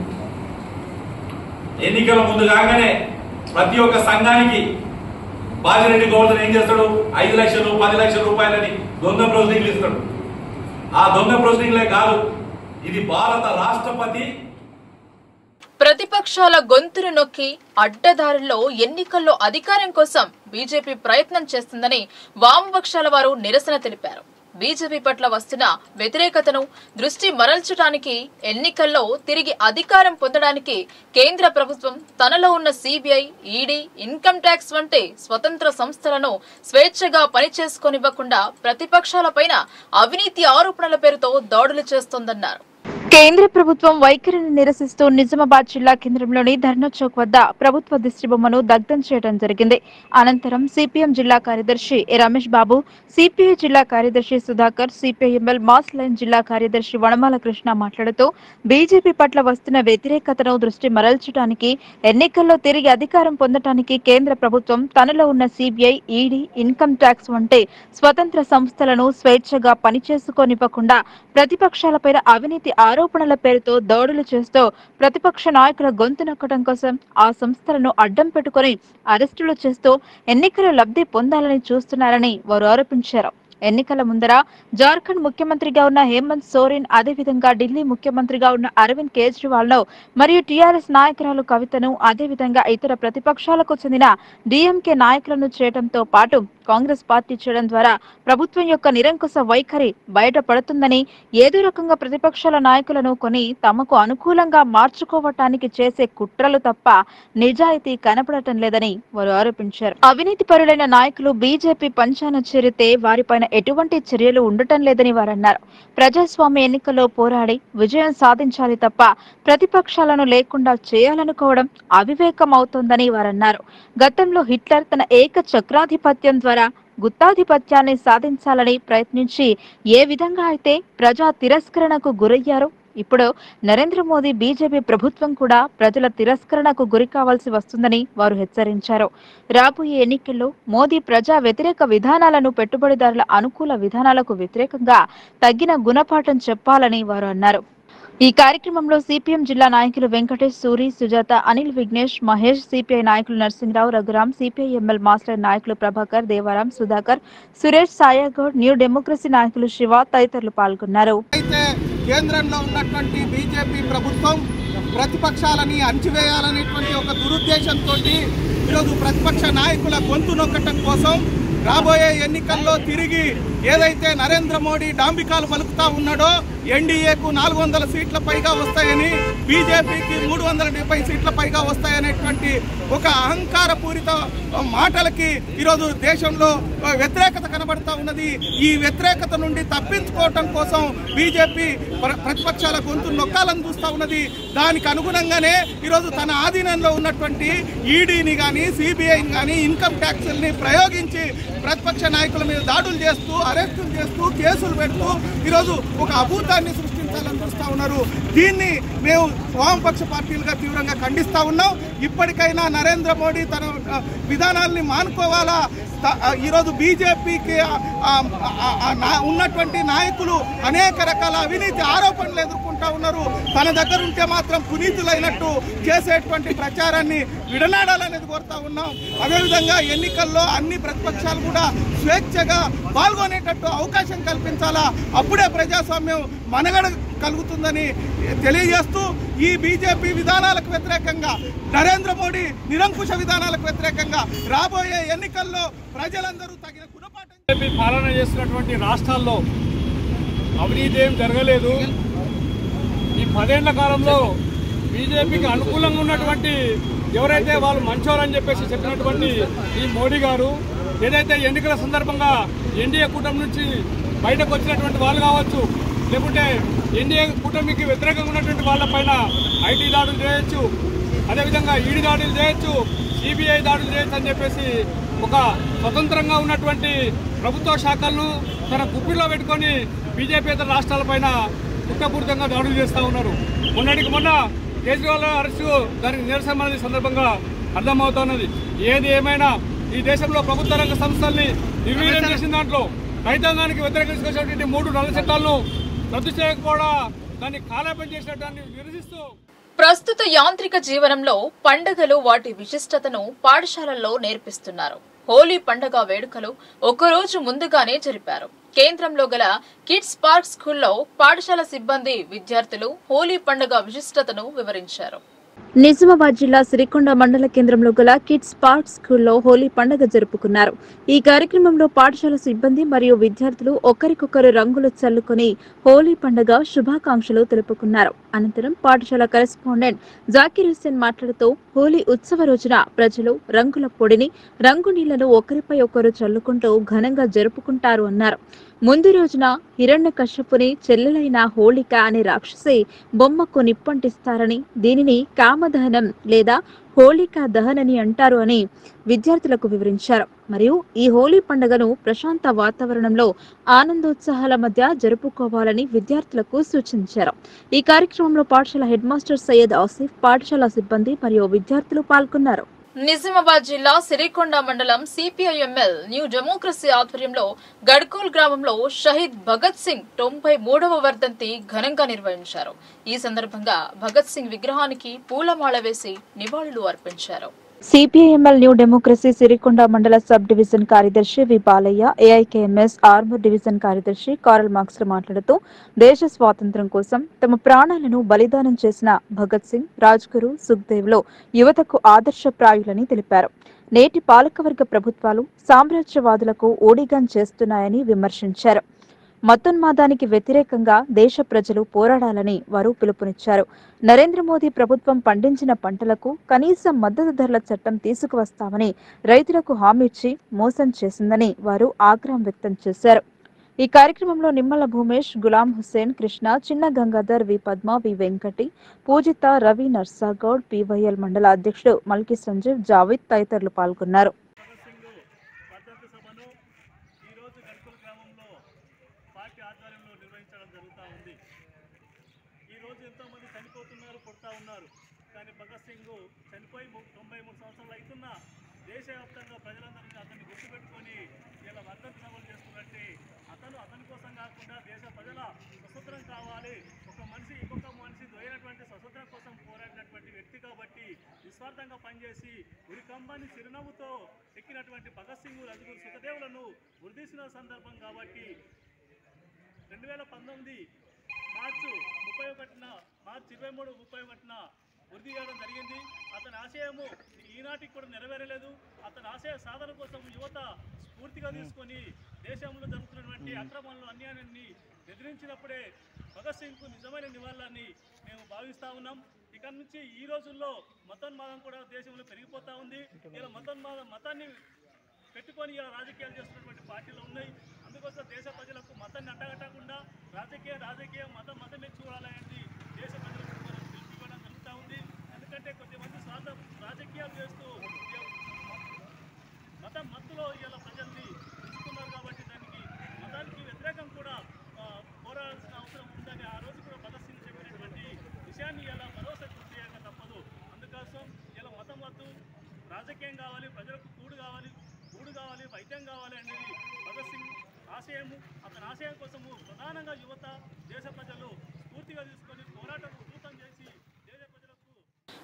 ఎన్నికల ముందు రాగానే ప్రతి ఒక్క సంఘానికి బాజిరెడ్డి గోవర్ధన్ ఏం చేస్తాడు ఐదు లక్షలు పది లక్షల రూపాయలని దొంగ ప్రొసీడింగ్లు ఇస్తాడు ఆ దొంగ ప్రొసీడింగ్లే కాదు ఇది భారత రాష్ట్రపతి ప్రతిపక్షాల గొంతును నొక్కి అడ్డదారుల్లో ఎన్నికల్లో అధికారం కోసం బీజేపీ ప్రయత్నం చేస్తుందని వామపక్షాల వారు నిరసన తెలిపారు బీజేపీ పట్ల వస్తున్న వ్యతిరేకతను దృష్టి మరల్చడానికి ఎన్నికల్లో తిరిగి అధికారం పొందడానికి కేంద్ర ప్రభుత్వం తనలో ఉన్న సిబిఐ ఈడీ ఇన్కమ్ ట్యాక్స్ వంటి స్వతంత్ర సంస్థలను స్వేచ్ఛగా పనిచేసుకోనివ్వకుండా ప్రతిపక్షాలపైన అవినీతి ఆరోపణల పేరుతో దాడులు చేస్తోందన్నారు కేంద్ర ప్రభుత్వం వైఖరిని నిరసిస్తూ నిజామాబాద్ జిల్లా కేంద్రంలోని ధర్నా చౌక్ వద్ద ప్రభుత్వ దిష్టిబొమ్మను దగ్ధం చేయడం జరిగింది అనంతరం సిపిఎం జిల్లా కార్యదర్శి ఎ రమేష్ బాబు సిపిఐ జిల్లా కార్యదర్శి సుధాకర్ సిపిఐఎంఎల్ మాస్ లైన్ జిల్లా కార్యదర్శి వనమాల కృష్ణ మాట్లాడుతూ బీజేపీ పట్ల వస్తున్న వ్యతిరేకతను దృష్టి మరల్చడానికి ఎన్నికల్లో తిరిగి అధికారం పొందడానికి కేంద్ర ప్రభుత్వం తనలో ఉన్న సిబిఐ ఈడీ ఇన్కమ్ ట్యాక్స్ వంటి స్వతంత్ర సంస్థలను స్వేచ్ఛగా పనిచేసుకోనివ్వకుండా ప్రతిపక్షాలపైన అవినీతి ఆరోపణల పేరుతో దాడులు చేస్తూ ప్రతిపక్ష నాయకుల గొంతు నొక్కడం కోసం ఆ సంస్థలను అడ్డం పెట్టుకుని అరెస్టులు చేస్తూ ఎన్నికల లబ్ధి పొందాలని చూస్తున్నారని వారు ఆరోపించారు ఎన్నికల ముందర జార్ఖండ్ ముఖ్యమంత్రిగా ఉన్న హేమంత్ సోరెన్ అదేవిధంగా ఢిల్లీ ముఖ్యమంత్రిగా ఉన్న అరవింద్ కేజ్రీవాల్ ను మరియు టీఆర్ఎస్ నాయకురాలు కవితను అదేవిధంగా ఇతర ప్రతిపక్షాలకు చెందిన డీఎంకే నాయకులను చేయడంతో పాటు కాంగ్రెస్ పార్టీ చేయడం ద్వారా ప్రభుత్వం యొక్క నిరంకుశ వైఖరి బయటపడుతుందని ఏదో రకంగా ప్రతిపక్షాల నాయకులను కొని తమకు అనుకూలంగా మార్చుకోవటానికి చేసే కుట్రలు తప్ప నిజాయితీ కనపడటం లేదని వారు ఆరోపించారు అవినీతి పరులైన నాయకులు బీజేపీ పంచాన చేరితే వారిపైన ఎటువంటి చర్యలు ఉండటం లేదని వారు అన్నారు ప్రజాస్వామ్య ఎన్నికల్లో పోరాడి విజయం సాధించాలి తప్ప ప్రతిపక్షాలను లేకుండా చేయాలనుకోవడం అవివేకం అవుతోందని వారన్నారు గతంలో హిట్లర్ తన ఏక చక్రాధిపత్యం ద్వారా గుత్తాధిపత్యాన్ని సాధించాలని ప్రయత్నించి ఏ విధంగా అయితే ప్రజా తిరస్కరణకు గురయ్యారో ఇప్పుడు నరేంద్ర మోదీ బీజేపీ ప్రభుత్వం కూడా ప్రజల తిరస్కరణకు గురి కావాల్సి వస్తుందని వారు హెచ్చరించారు రాబోయే ఎన్నికల్లో మోదీ ప్రజా వ్యతిరేక విధానాలను పెట్టుబడిదారుల అనుకూల విధానాలకు వ్యతిరేకంగా తగిన గుణపాఠం చెప్పాలని వారు అన్నారు ఈ కార్యక్రమంలో సిపిఎం జిల్లా నాయకులు వెంకటేష్ సూరి సుజాత అనిల్ విఘ్నేష్ మహేష్ సిపిఐ నాయకులు నరసింహరావు రఘురాం సిపిఐ ఎంఎల్ మాస్టర్ నాయకులు ప్రభాకర్ దేవారాం సుధాకర్ సురేష్ సాయాగౌడ్ న్యూ డెమోక్రసీ నాయకులు శివ తదితరులు పాల్గొన్నారు అయితే కేంద్రంలో ఉన్నటువంటి బీజేపీ ప్రభుత్వం ప్రతిపక్షాలని అణచివేయాలనేటువంటి ఒక దురుద్దేశంతో ఈరోజు ప్రతిపక్ష నాయకుల గొంతు నొక్కటం కోసం రాబోయే ఎన్నికల్లో తిరిగి ఏదైతే నరేంద్ర మోడీ డాంబికాలు పలుకుతా ఉన్నాడో ఎన్డీఏకు నాలుగు వందల సీట్ల పైగా వస్తాయని బీజేపీకి మూడు వందల డెబ్బై సీట్ల పైగా వస్తాయనేటువంటి ఒక అహంకారపూరిత మాటలకి ఈరోజు దేశంలో వ్యతిరేకత కనబడతా ఉన్నది ఈ వ్యతిరేకత నుండి తప్పించుకోవటం కోసం బీజేపీ ప్ర- ప్రతిపక్షాల గొంతు నొక్కాలని చూస్తా ఉన్నది దానికి అనుగుణంగానే ఈరోజు తన ఆధీనంలో ఉన్నటువంటి ఈడీని కానీ సిబిఐని కానీ ఇన్కమ్ ట్యాక్స్ని ప్రయోగించి ప్రతిపక్ష నాయకుల మీద దాడులు చేస్తూ అరెస్టులు చేస్తూ కేసులు పెడుతూ ఈరోజు ఒక అభూతాన్ని సృష్టించాలని చూస్తా ఉన్నారు దీన్ని మేము వామపక్ష పార్టీలుగా తీవ్రంగా ఖండిస్తా ఉన్నాం ఇప్పటికైనా నరేంద్ర మోడీ తన ఆ, విధానాల్ని మానుకోవాలా త- ఆ, ఈరోజు బీజేపీకి ఉన్నటువంటి నాయకులు అనేక రకాల అవినీతి ఆరోపణలు ఎదుర్కొంటా చెప్తా ఉన్నారు తన దగ్గర ఉంటే మాత్రం పునీతులైనట్టు చేసేటువంటి ప్రచారాన్ని విడనాడాలనేది కోరుతా ఉన్నాం అదేవిధంగా ఎన్నికల్లో అన్ని ప్రతిపక్షాలు కూడా స్వేచ్ఛగా పాల్గొనేటట్టు అవకాశం కల్పించాలా అప్పుడే ప్రజాస్వామ్యం మనగడ కలుగుతుందని తెలియజేస్తూ ఈ బీజేపీ విధానాలకు వ్యతిరేకంగా నరేంద్ర మోడీ నిరంకుశ విధానాలకు వ్యతిరేకంగా రాబోయే ఎన్నికల్లో ప్రజలందరూ తగిన గుణపాఠం బీజేపీ పాలన చేస్తున్నటువంటి రాష్ట్రాల్లో అవినీతి ఏం జరగలేదు ఈ పదేళ్ల కాలంలో బీజేపీకి అనుకూలంగా ఉన్నటువంటి ఎవరైతే వాళ్ళు మంచోరని చెప్పేసి చెప్పినటువంటి ఈ మోడీ గారు ఏదైతే ఎన్నికల సందర్భంగా ఎన్డీఏ కూటమి నుంచి బయటకు వచ్చినటువంటి వాళ్ళు కావచ్చు లేకుంటే ఎన్డీఏ కూటమికి వ్యతిరేకంగా ఉన్నటువంటి వాళ్ళపైన ఐటీ దాడులు చేయొచ్చు అదేవిధంగా ఈడీ దాడులు చేయొచ్చు సిబిఐ దాడులు చేయొచ్చు అని చెప్పేసి ఒక స్వతంత్రంగా ఉన్నటువంటి ప్రభుత్వ శాఖలను తన గుప్పిలో పెట్టుకొని బీజేపీ ఇతర రాష్ట్రాలపైన కుట్రపూరితంగా దాడులు చేస్తూ ఉన్నారు మొన్నటికి మొన్న కేజ్రీవాల్ అరెస్టు దానికి నిరసన అనేది సందర్భంగా అర్థమవుతున్నది ఏది ఏమైనా ఈ దేశంలో ప్రభుత్వ రంగ సంస్థల్ని నిర్వీర్యం చేసిన దాంట్లో రైతాంగానికి వ్యతిరేకించుకొచ్చినటువంటి మూడు నల్ల చట్టాలను రద్దు చేయకపోవడం దాన్ని కాలాపం చేసిన దాన్ని నిరసిస్తూ ప్రస్తుత యాంత్రిక జీవనంలో పండుగలు వాటి విశిష్టతను పాఠశాలల్లో నేర్పిస్తున్నారు హోలీ పండుగ వేడుకలు ఒకరోజు ముందుగానే జరిపారు కేంద్రంలో గల కిడ్స్ పార్క్ స్కూల్లో పాఠశాల సిబ్బంది విద్యార్థులు హోలీ పండుగ విశిష్టతను వివరించారు నిజామాబాద్ జిల్లా సిరికొండ మండల కేంద్రంలో గల కిడ్స్ పార్క్ స్కూల్లో హోలీ పండుగ జరుపుకున్నారు ఈ కార్యక్రమంలో పాఠశాల సిబ్బంది మరియు విద్యార్థులు ఒకరికొకరు రంగులు చల్లుకొని హోలీ పండుగ శుభాకాంక్షలు తెలుపుకున్నారు అనంతరం పాఠశాల కరెస్పాండెంట్ జాకీర్ హుస్సేన్ మాట్లాడుతూ హోలీ ఉత్సవ రోజున ప్రజలు రంగుల పొడిని రంగు నీళ్లను ఒకరిపై ఒకరు చల్లుకుంటూ ఘనంగా జరుపుకుంటారు అన్నారు ముందు రోజున హిరణ్య కశ్యపుని చెల్లెలైన హోళిక అనే రాక్షసి బొమ్మకు నిప్పంటిస్తారని దీనిని కామదహనం లేదా హోళికా దహనని అంటారు అని విద్యార్థులకు వివరించారు మరియు ఈ హోలీ పండుగను ప్రశాంత వాతావరణంలో ఆనందోత్సాహాల మధ్య జరుపుకోవాలని విద్యార్థులకు సూచించారు ఈ కార్యక్రమంలో పాఠశాల హెడ్ మాస్టర్ సయ్యద్ ఆసిఫ్ పాఠశాల సిబ్బంది మరియు విద్యార్థులు పాల్గొన్నారు నిజామాబాద్ జిల్లా సిరికొండ మండలం సిపిఐఎంఎల్ న్యూ డెమోక్రసీ ఆధ్వర్యంలో గడ్కోల్ గ్రామంలో షహీద్ భగత్ సింగ్ తొంభై మూడవ వర్ధంతి ఘనంగా నిర్వహించారు ఈ సందర్భంగా భగత్ సింగ్ విగ్రహానికి పూలమాల వేసి నివాళులు అర్పించారు సిపిఐఎంఎల్ న్యూ డెమోక్రసీ సిరికొండ మండల సబ్ డివిజన్ కార్యదర్శి వి బాలయ్య ఏఐకేఎంఎస్ ఆర్మూర్ డివిజన్ కార్యదర్శి కారల్ మార్క్స్ మాట్లాడుతూ దేశ స్వాతంత్ర్యం కోసం తమ ప్రాణాలను బలిదానం చేసిన భగత్ సింగ్ రాజ్గురు సుఖ్దేవ్లో యువతకు ఆదర్శప్రాయులని తెలిపారు నేటి పాలకవర్గ ప్రభుత్వాలు సామ్రాజ్యవాదులకు ఓడిగం చేస్తున్నాయని విమర్శించారు మతోన్మాదానికి వ్యతిరేకంగా దేశ ప్రజలు పోరాడాలని వారు పిలుపునిచ్చారు నరేంద్ర మోదీ ప్రభుత్వం పండించిన పంటలకు కనీస మద్దతు ధరల చట్టం తీసుకువస్తామని రైతులకు హామీ ఇచ్చి మోసం చేసిందని వారు ఆగ్రహం వ్యక్తం చేశారు ఈ కార్యక్రమంలో నిమ్మల భూమేష్ గులాం హుస్సేన్ కృష్ణ చిన్న గంగాధర్ వి పద్మ వి వెంకటి పూజిత రవి నర్సాగౌడ్ పివైఎల్ మండల అధ్యక్షుడు మల్కి సంజీవ్ జావేద్ తదితరులు పాల్గొన్నారు వర్ధంతి సభను ఈరోజు గడ్కుల గ్రామంలో పార్టీ ఆధ్వర్యంలో నిర్వహించడం జరుగుతూ ఉంది ఈరోజు ఎంతోమంది చనిపోతున్నారు పుడతా ఉన్నారు కానీ భగత్ సింగ్ చనిపోయి ము- తొంభై మూడు సంవత్సరాలు అవుతున్నా దేశవ్యాప్తంగా ప్రజలందరినీ అతన్ని గుర్తుపెట్టుకొని ఇలా వర్ధంతి సభలు చేస్తున్నట్టే అతను అతని కోసం కాకుండా దేశ ప్రజల స్వతంత్రం కావాలి ఒక మనిషి ఇంకొక మనిషి దొరికినటువంటి స్వతంత్రం కోసం పోరాడినటువంటి వ్యక్తి కాబట్టి నిస్వార్థంగా పనిచేసి ఉరికంబాన్ని చిరునవ్వుతో ఎక్కినటువంటి భగత్ సింగ్ రజుగురు సుఖదేవులను గుర్తించిన సందర్భం కాబట్టి రెండు వేల పంతొమ్మిది మార్చు ముప్పై ఒకటిన మార్చి ఇరవై మూడు ముప్పై ఒకటిన వృద్ధి చేయడం జరిగింది అతని ఆశయము ఈనాటికి కూడా నెరవేరలేదు అతని ఆశయ సాధన కోసం యువత స్ఫూర్తిగా తీసుకొని దేశంలో జరుగుతున్నటువంటి అక్రమాలను అన్యాయాన్ని ఎదిరించినప్పుడే భగత్ సింగ్కు నిజమైన నివాళులని మేము భావిస్తా ఉన్నాం ఇక నుంచి ఈ రోజుల్లో మతోన్మాదం కూడా దేశంలో పెరిగిపోతా ఉంది ఇలా మతోన్మాదం మతాన్ని పెట్టుకొని ఇలా రాజకీయాలు చేస్తున్నటువంటి పార్టీలు ఉన్నాయి అందుకోసం దేశ ప్రజలకు మతాన్ని అంటగట్టకుండా రాజకీయ రాజకీయ మతం మతమే చూడాలనేది దేశ ప్రజలకు మనం పిలుపుకోవడం జరుగుతూ ఉంది ఎందుకంటే కొద్దిమంది స్వార్థ రాజకీయాలు చేస్తూ మతం మత్తులో ఇలా ప్రజల్ని ఉంచుతున్నారు కాబట్టి దానికి మతానికి వ్యతిరేకం కూడా ఆ, పోరాడాల్సిన అవసరం ఉందని ఆ రోజు కూడా భగత్ సింగ్ చెప్పినటువంటి విషయాన్ని ఇలా మరోసారి గుర్తు చేయక తప్పదు అందుకోసం ఇలా మతం వద్దు రాజకీయం కావాలి ప్రజలకు కూడు కావాలి కూడు కావాలి వైద్యం కావాలి అనేది భగత్ సింగ్ ఆశయము అతని ఆశయం కోసము ప్రధానంగా యువత దేశ ప్రజలు స్ఫూర్తిగా తీసుకొని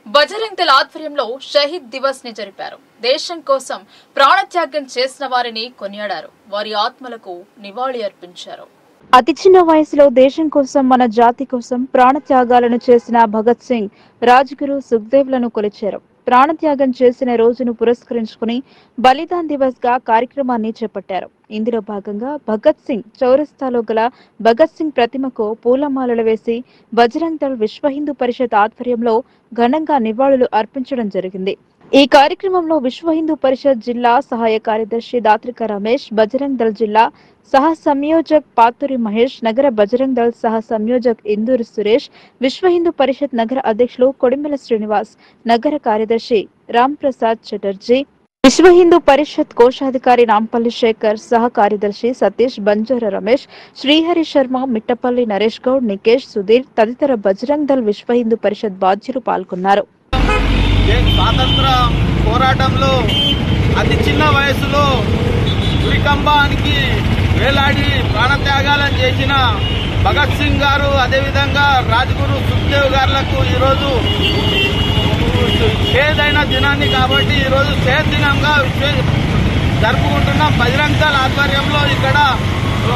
బజరంగ్ దళ్ ఆధ్వర్యంలో షహీద్ దివస్ ని జరిపారు దేశం కోసం ప్రాణత్యాగం చేసిన వారిని కొనియాడారు వారి ఆత్మలకు నివాళి అర్పించారు అతి చిన్న వయసులో దేశం కోసం మన జాతి కోసం ప్రాణత్యాగాలను చేసిన భగత్ సింగ్ రాజ్గురు సుఖ్దేవ్లను కొలిచారు ప్రాణత్యాగం చేసిన రోజును పురస్కరించుకుని బలిదాన్ దివస్ గా కార్యక్రమాన్ని చేపట్టారు ఇందులో భాగంగా భగత్ సింగ్ చౌరస్తాలో గల భగత్ సింగ్ ప్రతిమకు పూలమాలలు వేసి బజరంగ్ దళ్ విశ్వ హిందూ పరిషత్ ఆధ్వర్యంలో ఘనంగా నివాళులు అర్పించడం జరిగింది ఈ కార్యక్రమంలో విశ్వ హిందూ పరిషత్ జిల్లా సహాయ కార్యదర్శి దాత్రిక రమేష్ బజరంగ్ దళ్ జిల్లా సహ సంయోజక్ పాతూరి మహేష్ నగర బజరంగ్ దళ్ సహ సంయోజక్ ఇందూరు సురేష్ విశ్వ హిందూ పరిషత్ నగర అధ్యక్షులు కొడిమెల శ్రీనివాస్ నగర కార్యదర్శి రామ్ ప్రసాద్ చటర్జీ విశ్వ హిందూ పరిషత్ కోశాధికారి నాంపల్లి శేఖర్ సహ కార్యదర్శి సతీష్ బంజార రమేష్ శ్రీహరి శర్మ మిట్టపల్లి నరేష్ గౌడ్ నికేష్ సుధీర్ తదితర బజరంగ్ దళ్ విశ్వ హిందూ పరిషత్ బాధ్యులు పాల్గొన్నారు ఏ స్వాతంత్ర పోరాటంలో అతి చిన్న వయసులో ఉరికంబానికి వేలాడి ప్రాణత్యాగాలను చేసిన భగత్ సింగ్ గారు అదేవిధంగా రాజ్గురు సుఖ్దేవ్ గారులకు ఈరోజు ఏదైన దినాన్ని కాబట్టి ఈరోజు సేద్ దినంగా విశ్వ జరుపుకుంటున్నాం బజరంగ్ దళ్ ఆధ్వర్యంలో ఇక్కడ ఓ,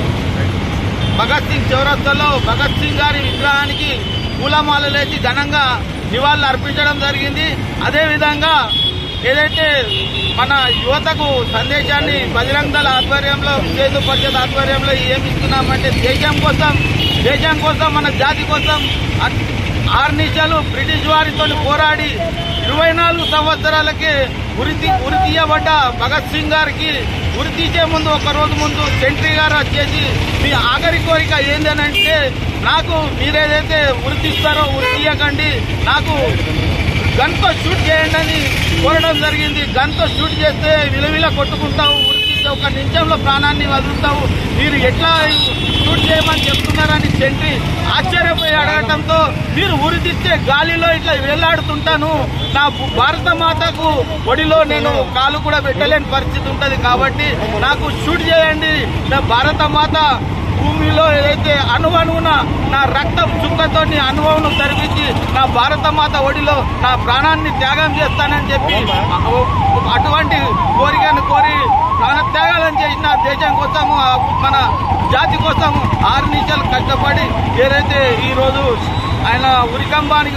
భగత్ సింగ్ చౌరస్తాలో భగత్ సింగ్ గారి విగ్రహానికి పూలమాలలేసి ఘనంగా నివాళులు అర్పించడం జరిగింది అదేవిధంగా ఏదైతే మన యువతకు సందేశాన్ని బజరంగ్ దళ ఆధ్వర్యంలో విశ్వేందు పరిషత్ ఆధ్వర్యంలో ఏమి ఇస్తున్నామంటే దేశం కోసం దేశం కోసం మన జాతి కోసం అట్- ఆరు నిమిషాలు బ్రిటిష్ వారితో పోరాడి ఇరవై నాలుగు సంవత్సరాలకి ఉరి తీ- ఉరి తీయబడ్డ భగత్ సింగ్ గారికి ఉరి తీసే ముందు ఒక రోజు ముందు సెంట్రీ గారు వచ్చేసి మీ ఆఖరి కోరిక ఏందనంటే నాకు మీరేదైతే ఉరి తీస్తారో ఉరి తీయకండి నాకు గన్తో షూట్ చేయండి అని కోరడం జరిగింది గన్తో షూట్ చేస్తే విలవిల కొట్టుకుంటావు ఉరి తీస్తే ఒక నిమిషంలో ప్రాణాన్ని వదులుతావు మీరు ఎట్లా షూట్ చేయమని చెప్తున్నారని సెంట్రీ ఆశ్చర్యపోయి అడగటంతో మీరు ఉరి తీస్తే గాలిలో ఇట్లా వేలాడుతుంటాను నా భారత మాతకు ఒడిలో నేను కాలు కూడా పెట్టలేని పరిస్థితి ఉంటది కాబట్టి నాకు షూట్ చేయండి నా భారత మాత భూమిలో ఏదైతే అణువణువున నా రక్తం చుక్కతో అనుభవం తరిపించి నా భారత మాత ఒడిలో నా ప్రాణాన్ని త్యాగం చేస్తానని చెప్పి అటువంటి కోరికను కోరి ప్రాణ త్యాగాలను చేసిన దేశం కోసము ఆ మన జాతి కోసం ఆరు నిమిషాలు కష్టపడి ఏదైతే ఈరోజు ఆయన ఉరికంబానికి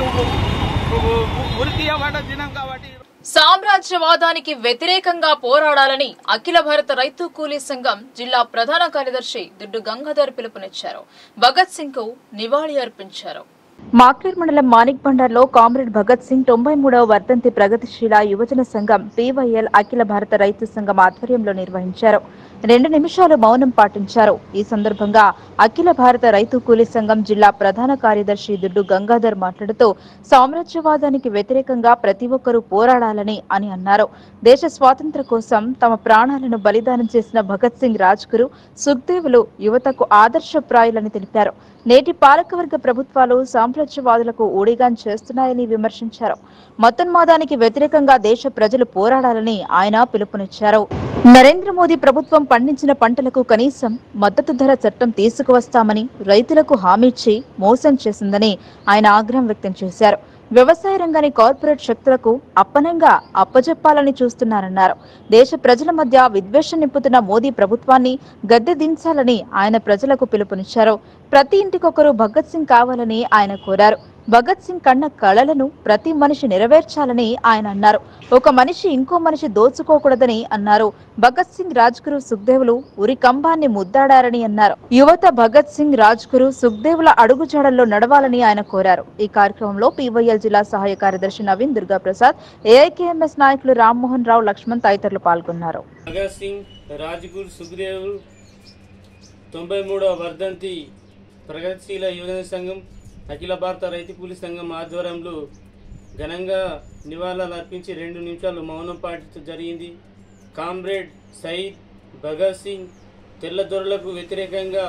ఉరి తీయబడ్డ దినం కాబట్టి సామ్రాజ్యవాదానికి వ్యతిరేకంగా పోరాడాలని అఖిల భారత రైతు కూలీ సంఘం జిల్లా ప్రధాన కార్యదర్శి దుడ్డు గంగాధర్ పిలుపునిచ్చారు భగత్ సింగ్ కు నివాళి అర్పించారు మాక్లర్ మండలం మానిక్ బండార్లో కామ్రేడ్ భగత్ సింగ్ తొంభై మూడవ వర్ధంతి ప్రగతిశీల యువజన సంఘం పీవైఎల్ అఖిల భారత రైతు సంఘం ఆధ్వర్యంలో నిర్వహించారు రెండు నిమిషాలు మౌనం పాటించారు ఈ సందర్భంగా అఖిల భారత రైతు కూలీ సంఘం జిల్లా ప్రధాన కార్యదర్శి దుడ్డు గంగాధర్ మాట్లాడుతూ సామ్రాజ్యవాదానికి వ్యతిరేకంగా ప్రతి ఒక్కరూ పోరాడాలని అని అన్నారు దేశ స్వాతంత్ర కోసం తమ ప్రాణాలను బలిదానం చేసిన భగత్ సింగ్ రాజ్గురు సుఖ్దేవులు యువతకు ఆదర్శప్రాయులని తెలిపారు నేటి పాలకవర్గ ప్రభుత్వాలు సామ్రాజ్యవాదులకు ఊడిగాం చేస్తున్నాయని విమర్శించారు మతోన్మాదానికి వ్యతిరేకంగా దేశ ప్రజలు పోరాడాలని ఆయన పిలుపునిచ్చారు నరేంద్ర మోదీ ప్రభుత్వం పండించిన పంటలకు కనీసం మద్దతు ధర చట్టం తీసుకువస్తామని రైతులకు హామీ ఇచ్చి మోసం చేసిందని ఆయన ఆగ్రహం వ్యక్తం చేశారు వ్యవసాయ రంగాన్ని కార్పొరేట్ శక్తులకు అప్పనంగా అప్పజెప్పాలని చూస్తున్నారన్నారు దేశ ప్రజల మధ్య విద్వేషం నింపుతున్న మోదీ ప్రభుత్వాన్ని గద్దె దించాలని ఆయన ప్రజలకు పిలుపునిచ్చారు ప్రతి ఇంటికొకరు భగత్ సింగ్ కావాలని ఆయన కోరారు భగత్ సింగ్ కన్న కళలను ప్రతి మనిషి నెరవేర్చాలని ఆయన అన్నారు ఒక మనిషి ఇంకో మనిషి దోచుకోకూడదని అన్నారు భగత్ సింగ్ రాజ్గురు సుఖ్దేవులు ఉరి కంబాన్ని ముద్దాడారని అన్నారు యువత భగత్ సింగ్ రాజ్గురు సుఖ్దేవుల అడుగుజాడల్లో నడవాలని ఆయన కోరారు ఈ కార్యక్రమంలో పీవైఎల్ జిల్లా సహాయ కార్యదర్శి నవీన్ దుర్గాప్రసాద్ ఏఐకేఎంఎస్ నాయకులు రామ్మోహన్ రావు లక్ష్మణ్ తదితరులు పాల్గొన్నారు భగత్ సింగ్ రాజ్గురు సుఖ్దేవ్ తొంభై మూడవ వర్ధంతి ప్రగతిశీల యువజన సంఘం అఖిల భారత రైతు కూలీ సంఘం ఆధ్వర్యంలో ఘనంగా నివాళులు అర్పించి రెండు నిమిషాలు మౌనం పాటించడం జరిగింది కామ్రేడ్ సయీద్ భగత్ సింగ్ తెల్లదొరలకు వ్యతిరేకంగా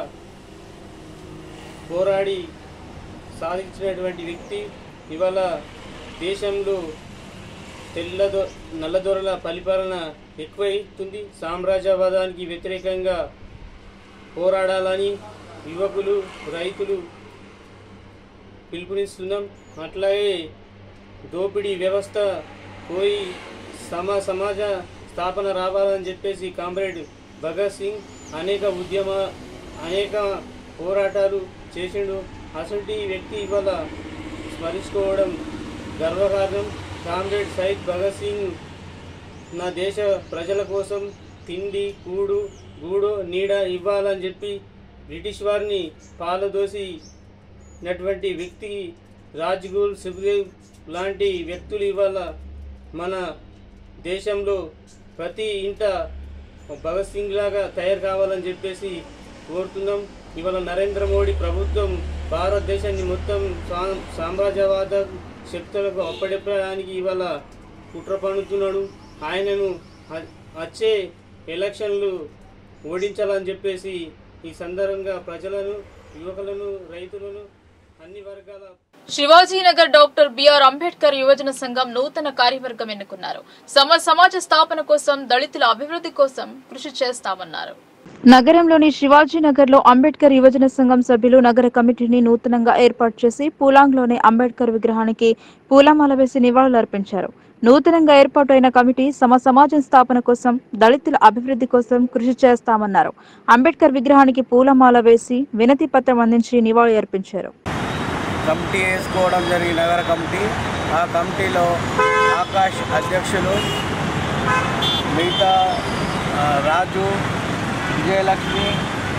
పోరాడి సాధించినటువంటి వ్యక్తి ఇవాళ దేశంలో తెల్లదొ నల్లదొరల పరిపాలన ఎక్కువైతుంది సామ్రాజ్యవాదానికి వ్యతిరేకంగా పోరాడాలని యువకులు రైతులు పిలుపునిస్తున్నాం అట్లాగే దోపిడీ వ్యవస్థ పోయి సమ సమాజ స్థాపన రావాలని చెప్పేసి కామ్రేడ్ భగత్ సింగ్ అనేక ఉద్యమ అనేక పోరాటాలు చేసిండు అసలు వ్యక్తి ఇవాళ స్మరించుకోవడం గర్వకారణం కామ్రేడ్ సైద్ భగత్ సింగ్ నా దేశ ప్రజల కోసం తిండి కూడు గూడు నీడ ఇవ్వాలని చెప్పి బ్రిటిష్ వారిని పాలదోసి నటువంటి వ్యక్తి రాజ్గుల్ సుఖ్దేవ్ లాంటి వ్యక్తులు ఇవాళ మన దేశంలో ప్రతి ఇంట భగత్ సింగ్ లాగా తయారు కావాలని చెప్పేసి కోరుతున్నాం ఇవాళ నరేంద్ర మోడీ ప్రభుత్వం భారతదేశాన్ని మొత్తం సా- సామ్రాజ్యవాద శక్తులకు అప్పడెప్పడానికి ఇవాళ కుట్ర పన్నుతున్నాడు ఆయనను అ- వచ్చే ఎలక్షన్లు ఓడించాలని చెప్పేసి ఈ సందర్భంగా ప్రజలను యువకులను రైతులను అన్ని వర్గాల శివాజీనగర్ డాక్టర్ బిఆర్ అంబేద్కర్ యువజన సంఘం నూతన కార్యవర్గం ఎన్నుకున్నారు సమ సమాజ స్థాపన కోసం దళితుల అభివృద్ధి కోసం కృషి చేస్తామన్నారు నగరంలోని శివాజీనగర్ లో అంబేద్కర్ యువజన సంఘం సభ్యులు నగర కమిటీని నూతనంగా ఏర్పాటు చేసి పూలాంగ్లోని అంబేద్కర్ విగ్రహానికి పూలమాల వేసి నివాళులర్పించారు నూతనంగా ఏర్పాటైన కమిటీ సమ సమాజం స్థాపన కోసం దళితుల అభివృద్ధి కోసం కృషి చేస్తామన్నారు అంబేద్కర్ విగ్రహానికి పూలమాల వేసి వినతి పత్రం అందించి నివాళి అర్పించారు కమిటీ వేసుకోవడం జరిగింది నగర కమిటీ ఆ కమిటీలో ఆకాష్ అధ్యక్షులు మిగతా ఆ, రాజు విజయలక్ష్మి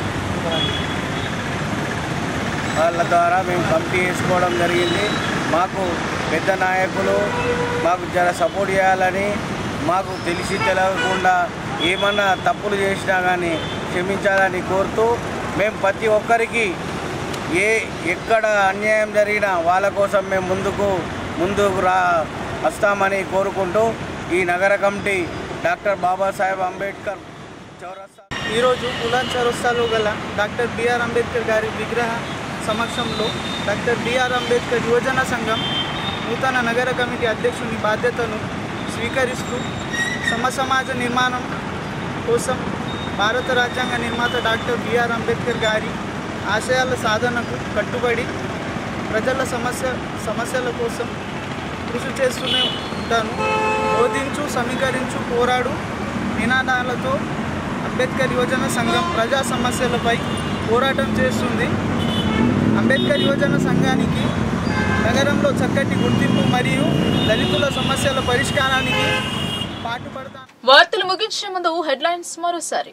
వాళ్ళ ద్వారా మేము కమిటీ వేసుకోవడం జరిగింది మాకు పెద్ద నాయకులు మాకు జర సపోర్ట్ చేయాలని మాకు తెలిసి తెలియకుండా ఏమన్నా తప్పులు చేసినా కానీ క్షమించాలని కోరుతూ మేము ప్రతి ఒక్కరికి ఏ ఎక్కడ అన్యాయం జరిగినా వాళ్ళ కోసం మేము ముందుకు ముందుకు రా వస్తామని కోరుకుంటూ ఈ నగర కమిటీ డాక్టర్ బాబాసాహెబ్ అంబేద్కర్ చౌరస్తా ఈరోజు ఉలాన్ చౌరస్తాలో గల డాక్టర్ బిఆర్ అంబేద్కర్ గారి విగ్రహ సమక్షంలో డాక్టర్ బిఆర్ అంబేద్కర్ యువజన సంఘం నూతన నగర కమిటీ అధ్యక్షుని బాధ్యతను స్వీకరిస్తూ సమసమాజ నిర్మాణం కోసం భారత రాజ్యాంగ నిర్మాత డాక్టర్ బిఆర్ అంబేద్కర్ గారి ఆశయాల సాధనకు కట్టుబడి ప్రజల సమస్య సమస్యల కోసం కృషి చేస్తూనే ఉంటాను బోధించు సమీకరించు పోరాడు నినాదాలతో అంబేద్కర్ యువజన సంఘం ప్రజా సమస్యలపై పోరాటం చేస్తుంది అంబేద్కర్ యువజన సంఘానికి నగరంలో చక్కటి గుర్తింపు మరియు దళితుల సమస్యల పరిష్కారానికి పాటుపడతాను వార్తలు ముగించే ముందు హెడ్లైన్స్ మరోసారి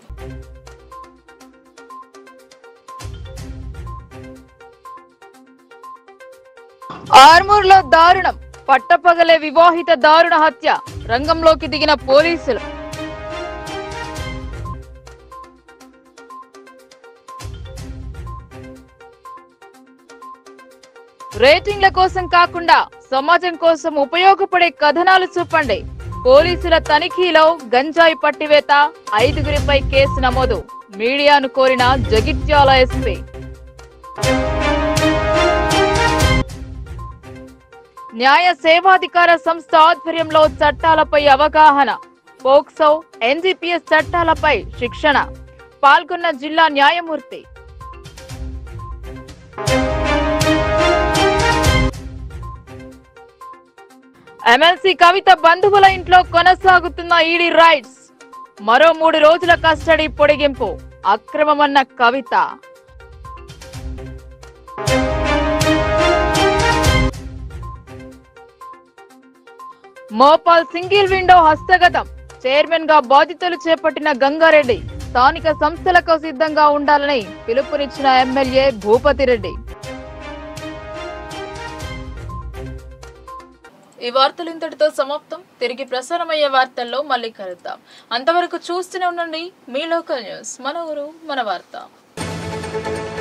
ఆర్మూర్లో దారుణం పట్టపగలే వివాహిత దారుణ హత్య రంగంలోకి దిగిన పోలీసులు రేటింగ్ల కోసం కాకుండా సమాజం కోసం ఉపయోగపడే కథనాలు చూపండి పోలీసుల తనిఖీలో గంజాయి పట్టివేత ఐదుగురిపై కేసు నమోదు మీడియాను కోరిన జగిత్యాల ఎస్పీ న్యాయ సేవాధికార సంస్థ ఆధ్వర్యంలో చట్టాలపై అవగాహన పోక్సో ఎన్జిపిఎస్ చట్టాలపై శిక్షణ పాల్గొన్న జిల్లా న్యాయమూర్తి ఎమ్మెల్సీ కవిత బంధువుల ఇంట్లో కొనసాగుతున్న ఈడీ రైడ్స్ మరో మూడు రోజుల కస్టడీ పొడిగింపు అక్రమమన్న కవిత మోపాల్ సింగిల్ విండో హస్తగతం చైర్మన్ గా బాధ్యతలు చేపట్టిన గంగారెడ్డి స్థానిక సంస్థలకు సిద్ధంగా ఉండాలని పిలుపునిచ్చిన ఎమ్మెల్యే భూపతి రెడ్డి ఈ వార్తలు ఇంతటితో సమాప్తం తిరిగి ప్రసారమయ్యే వార్తల్లో మళ్ళీ కలుద్దాం అంతవరకు చూస్తూనే ఉండండి మీ లోకల్ న్యూస్ మన ఊరు మన వార్త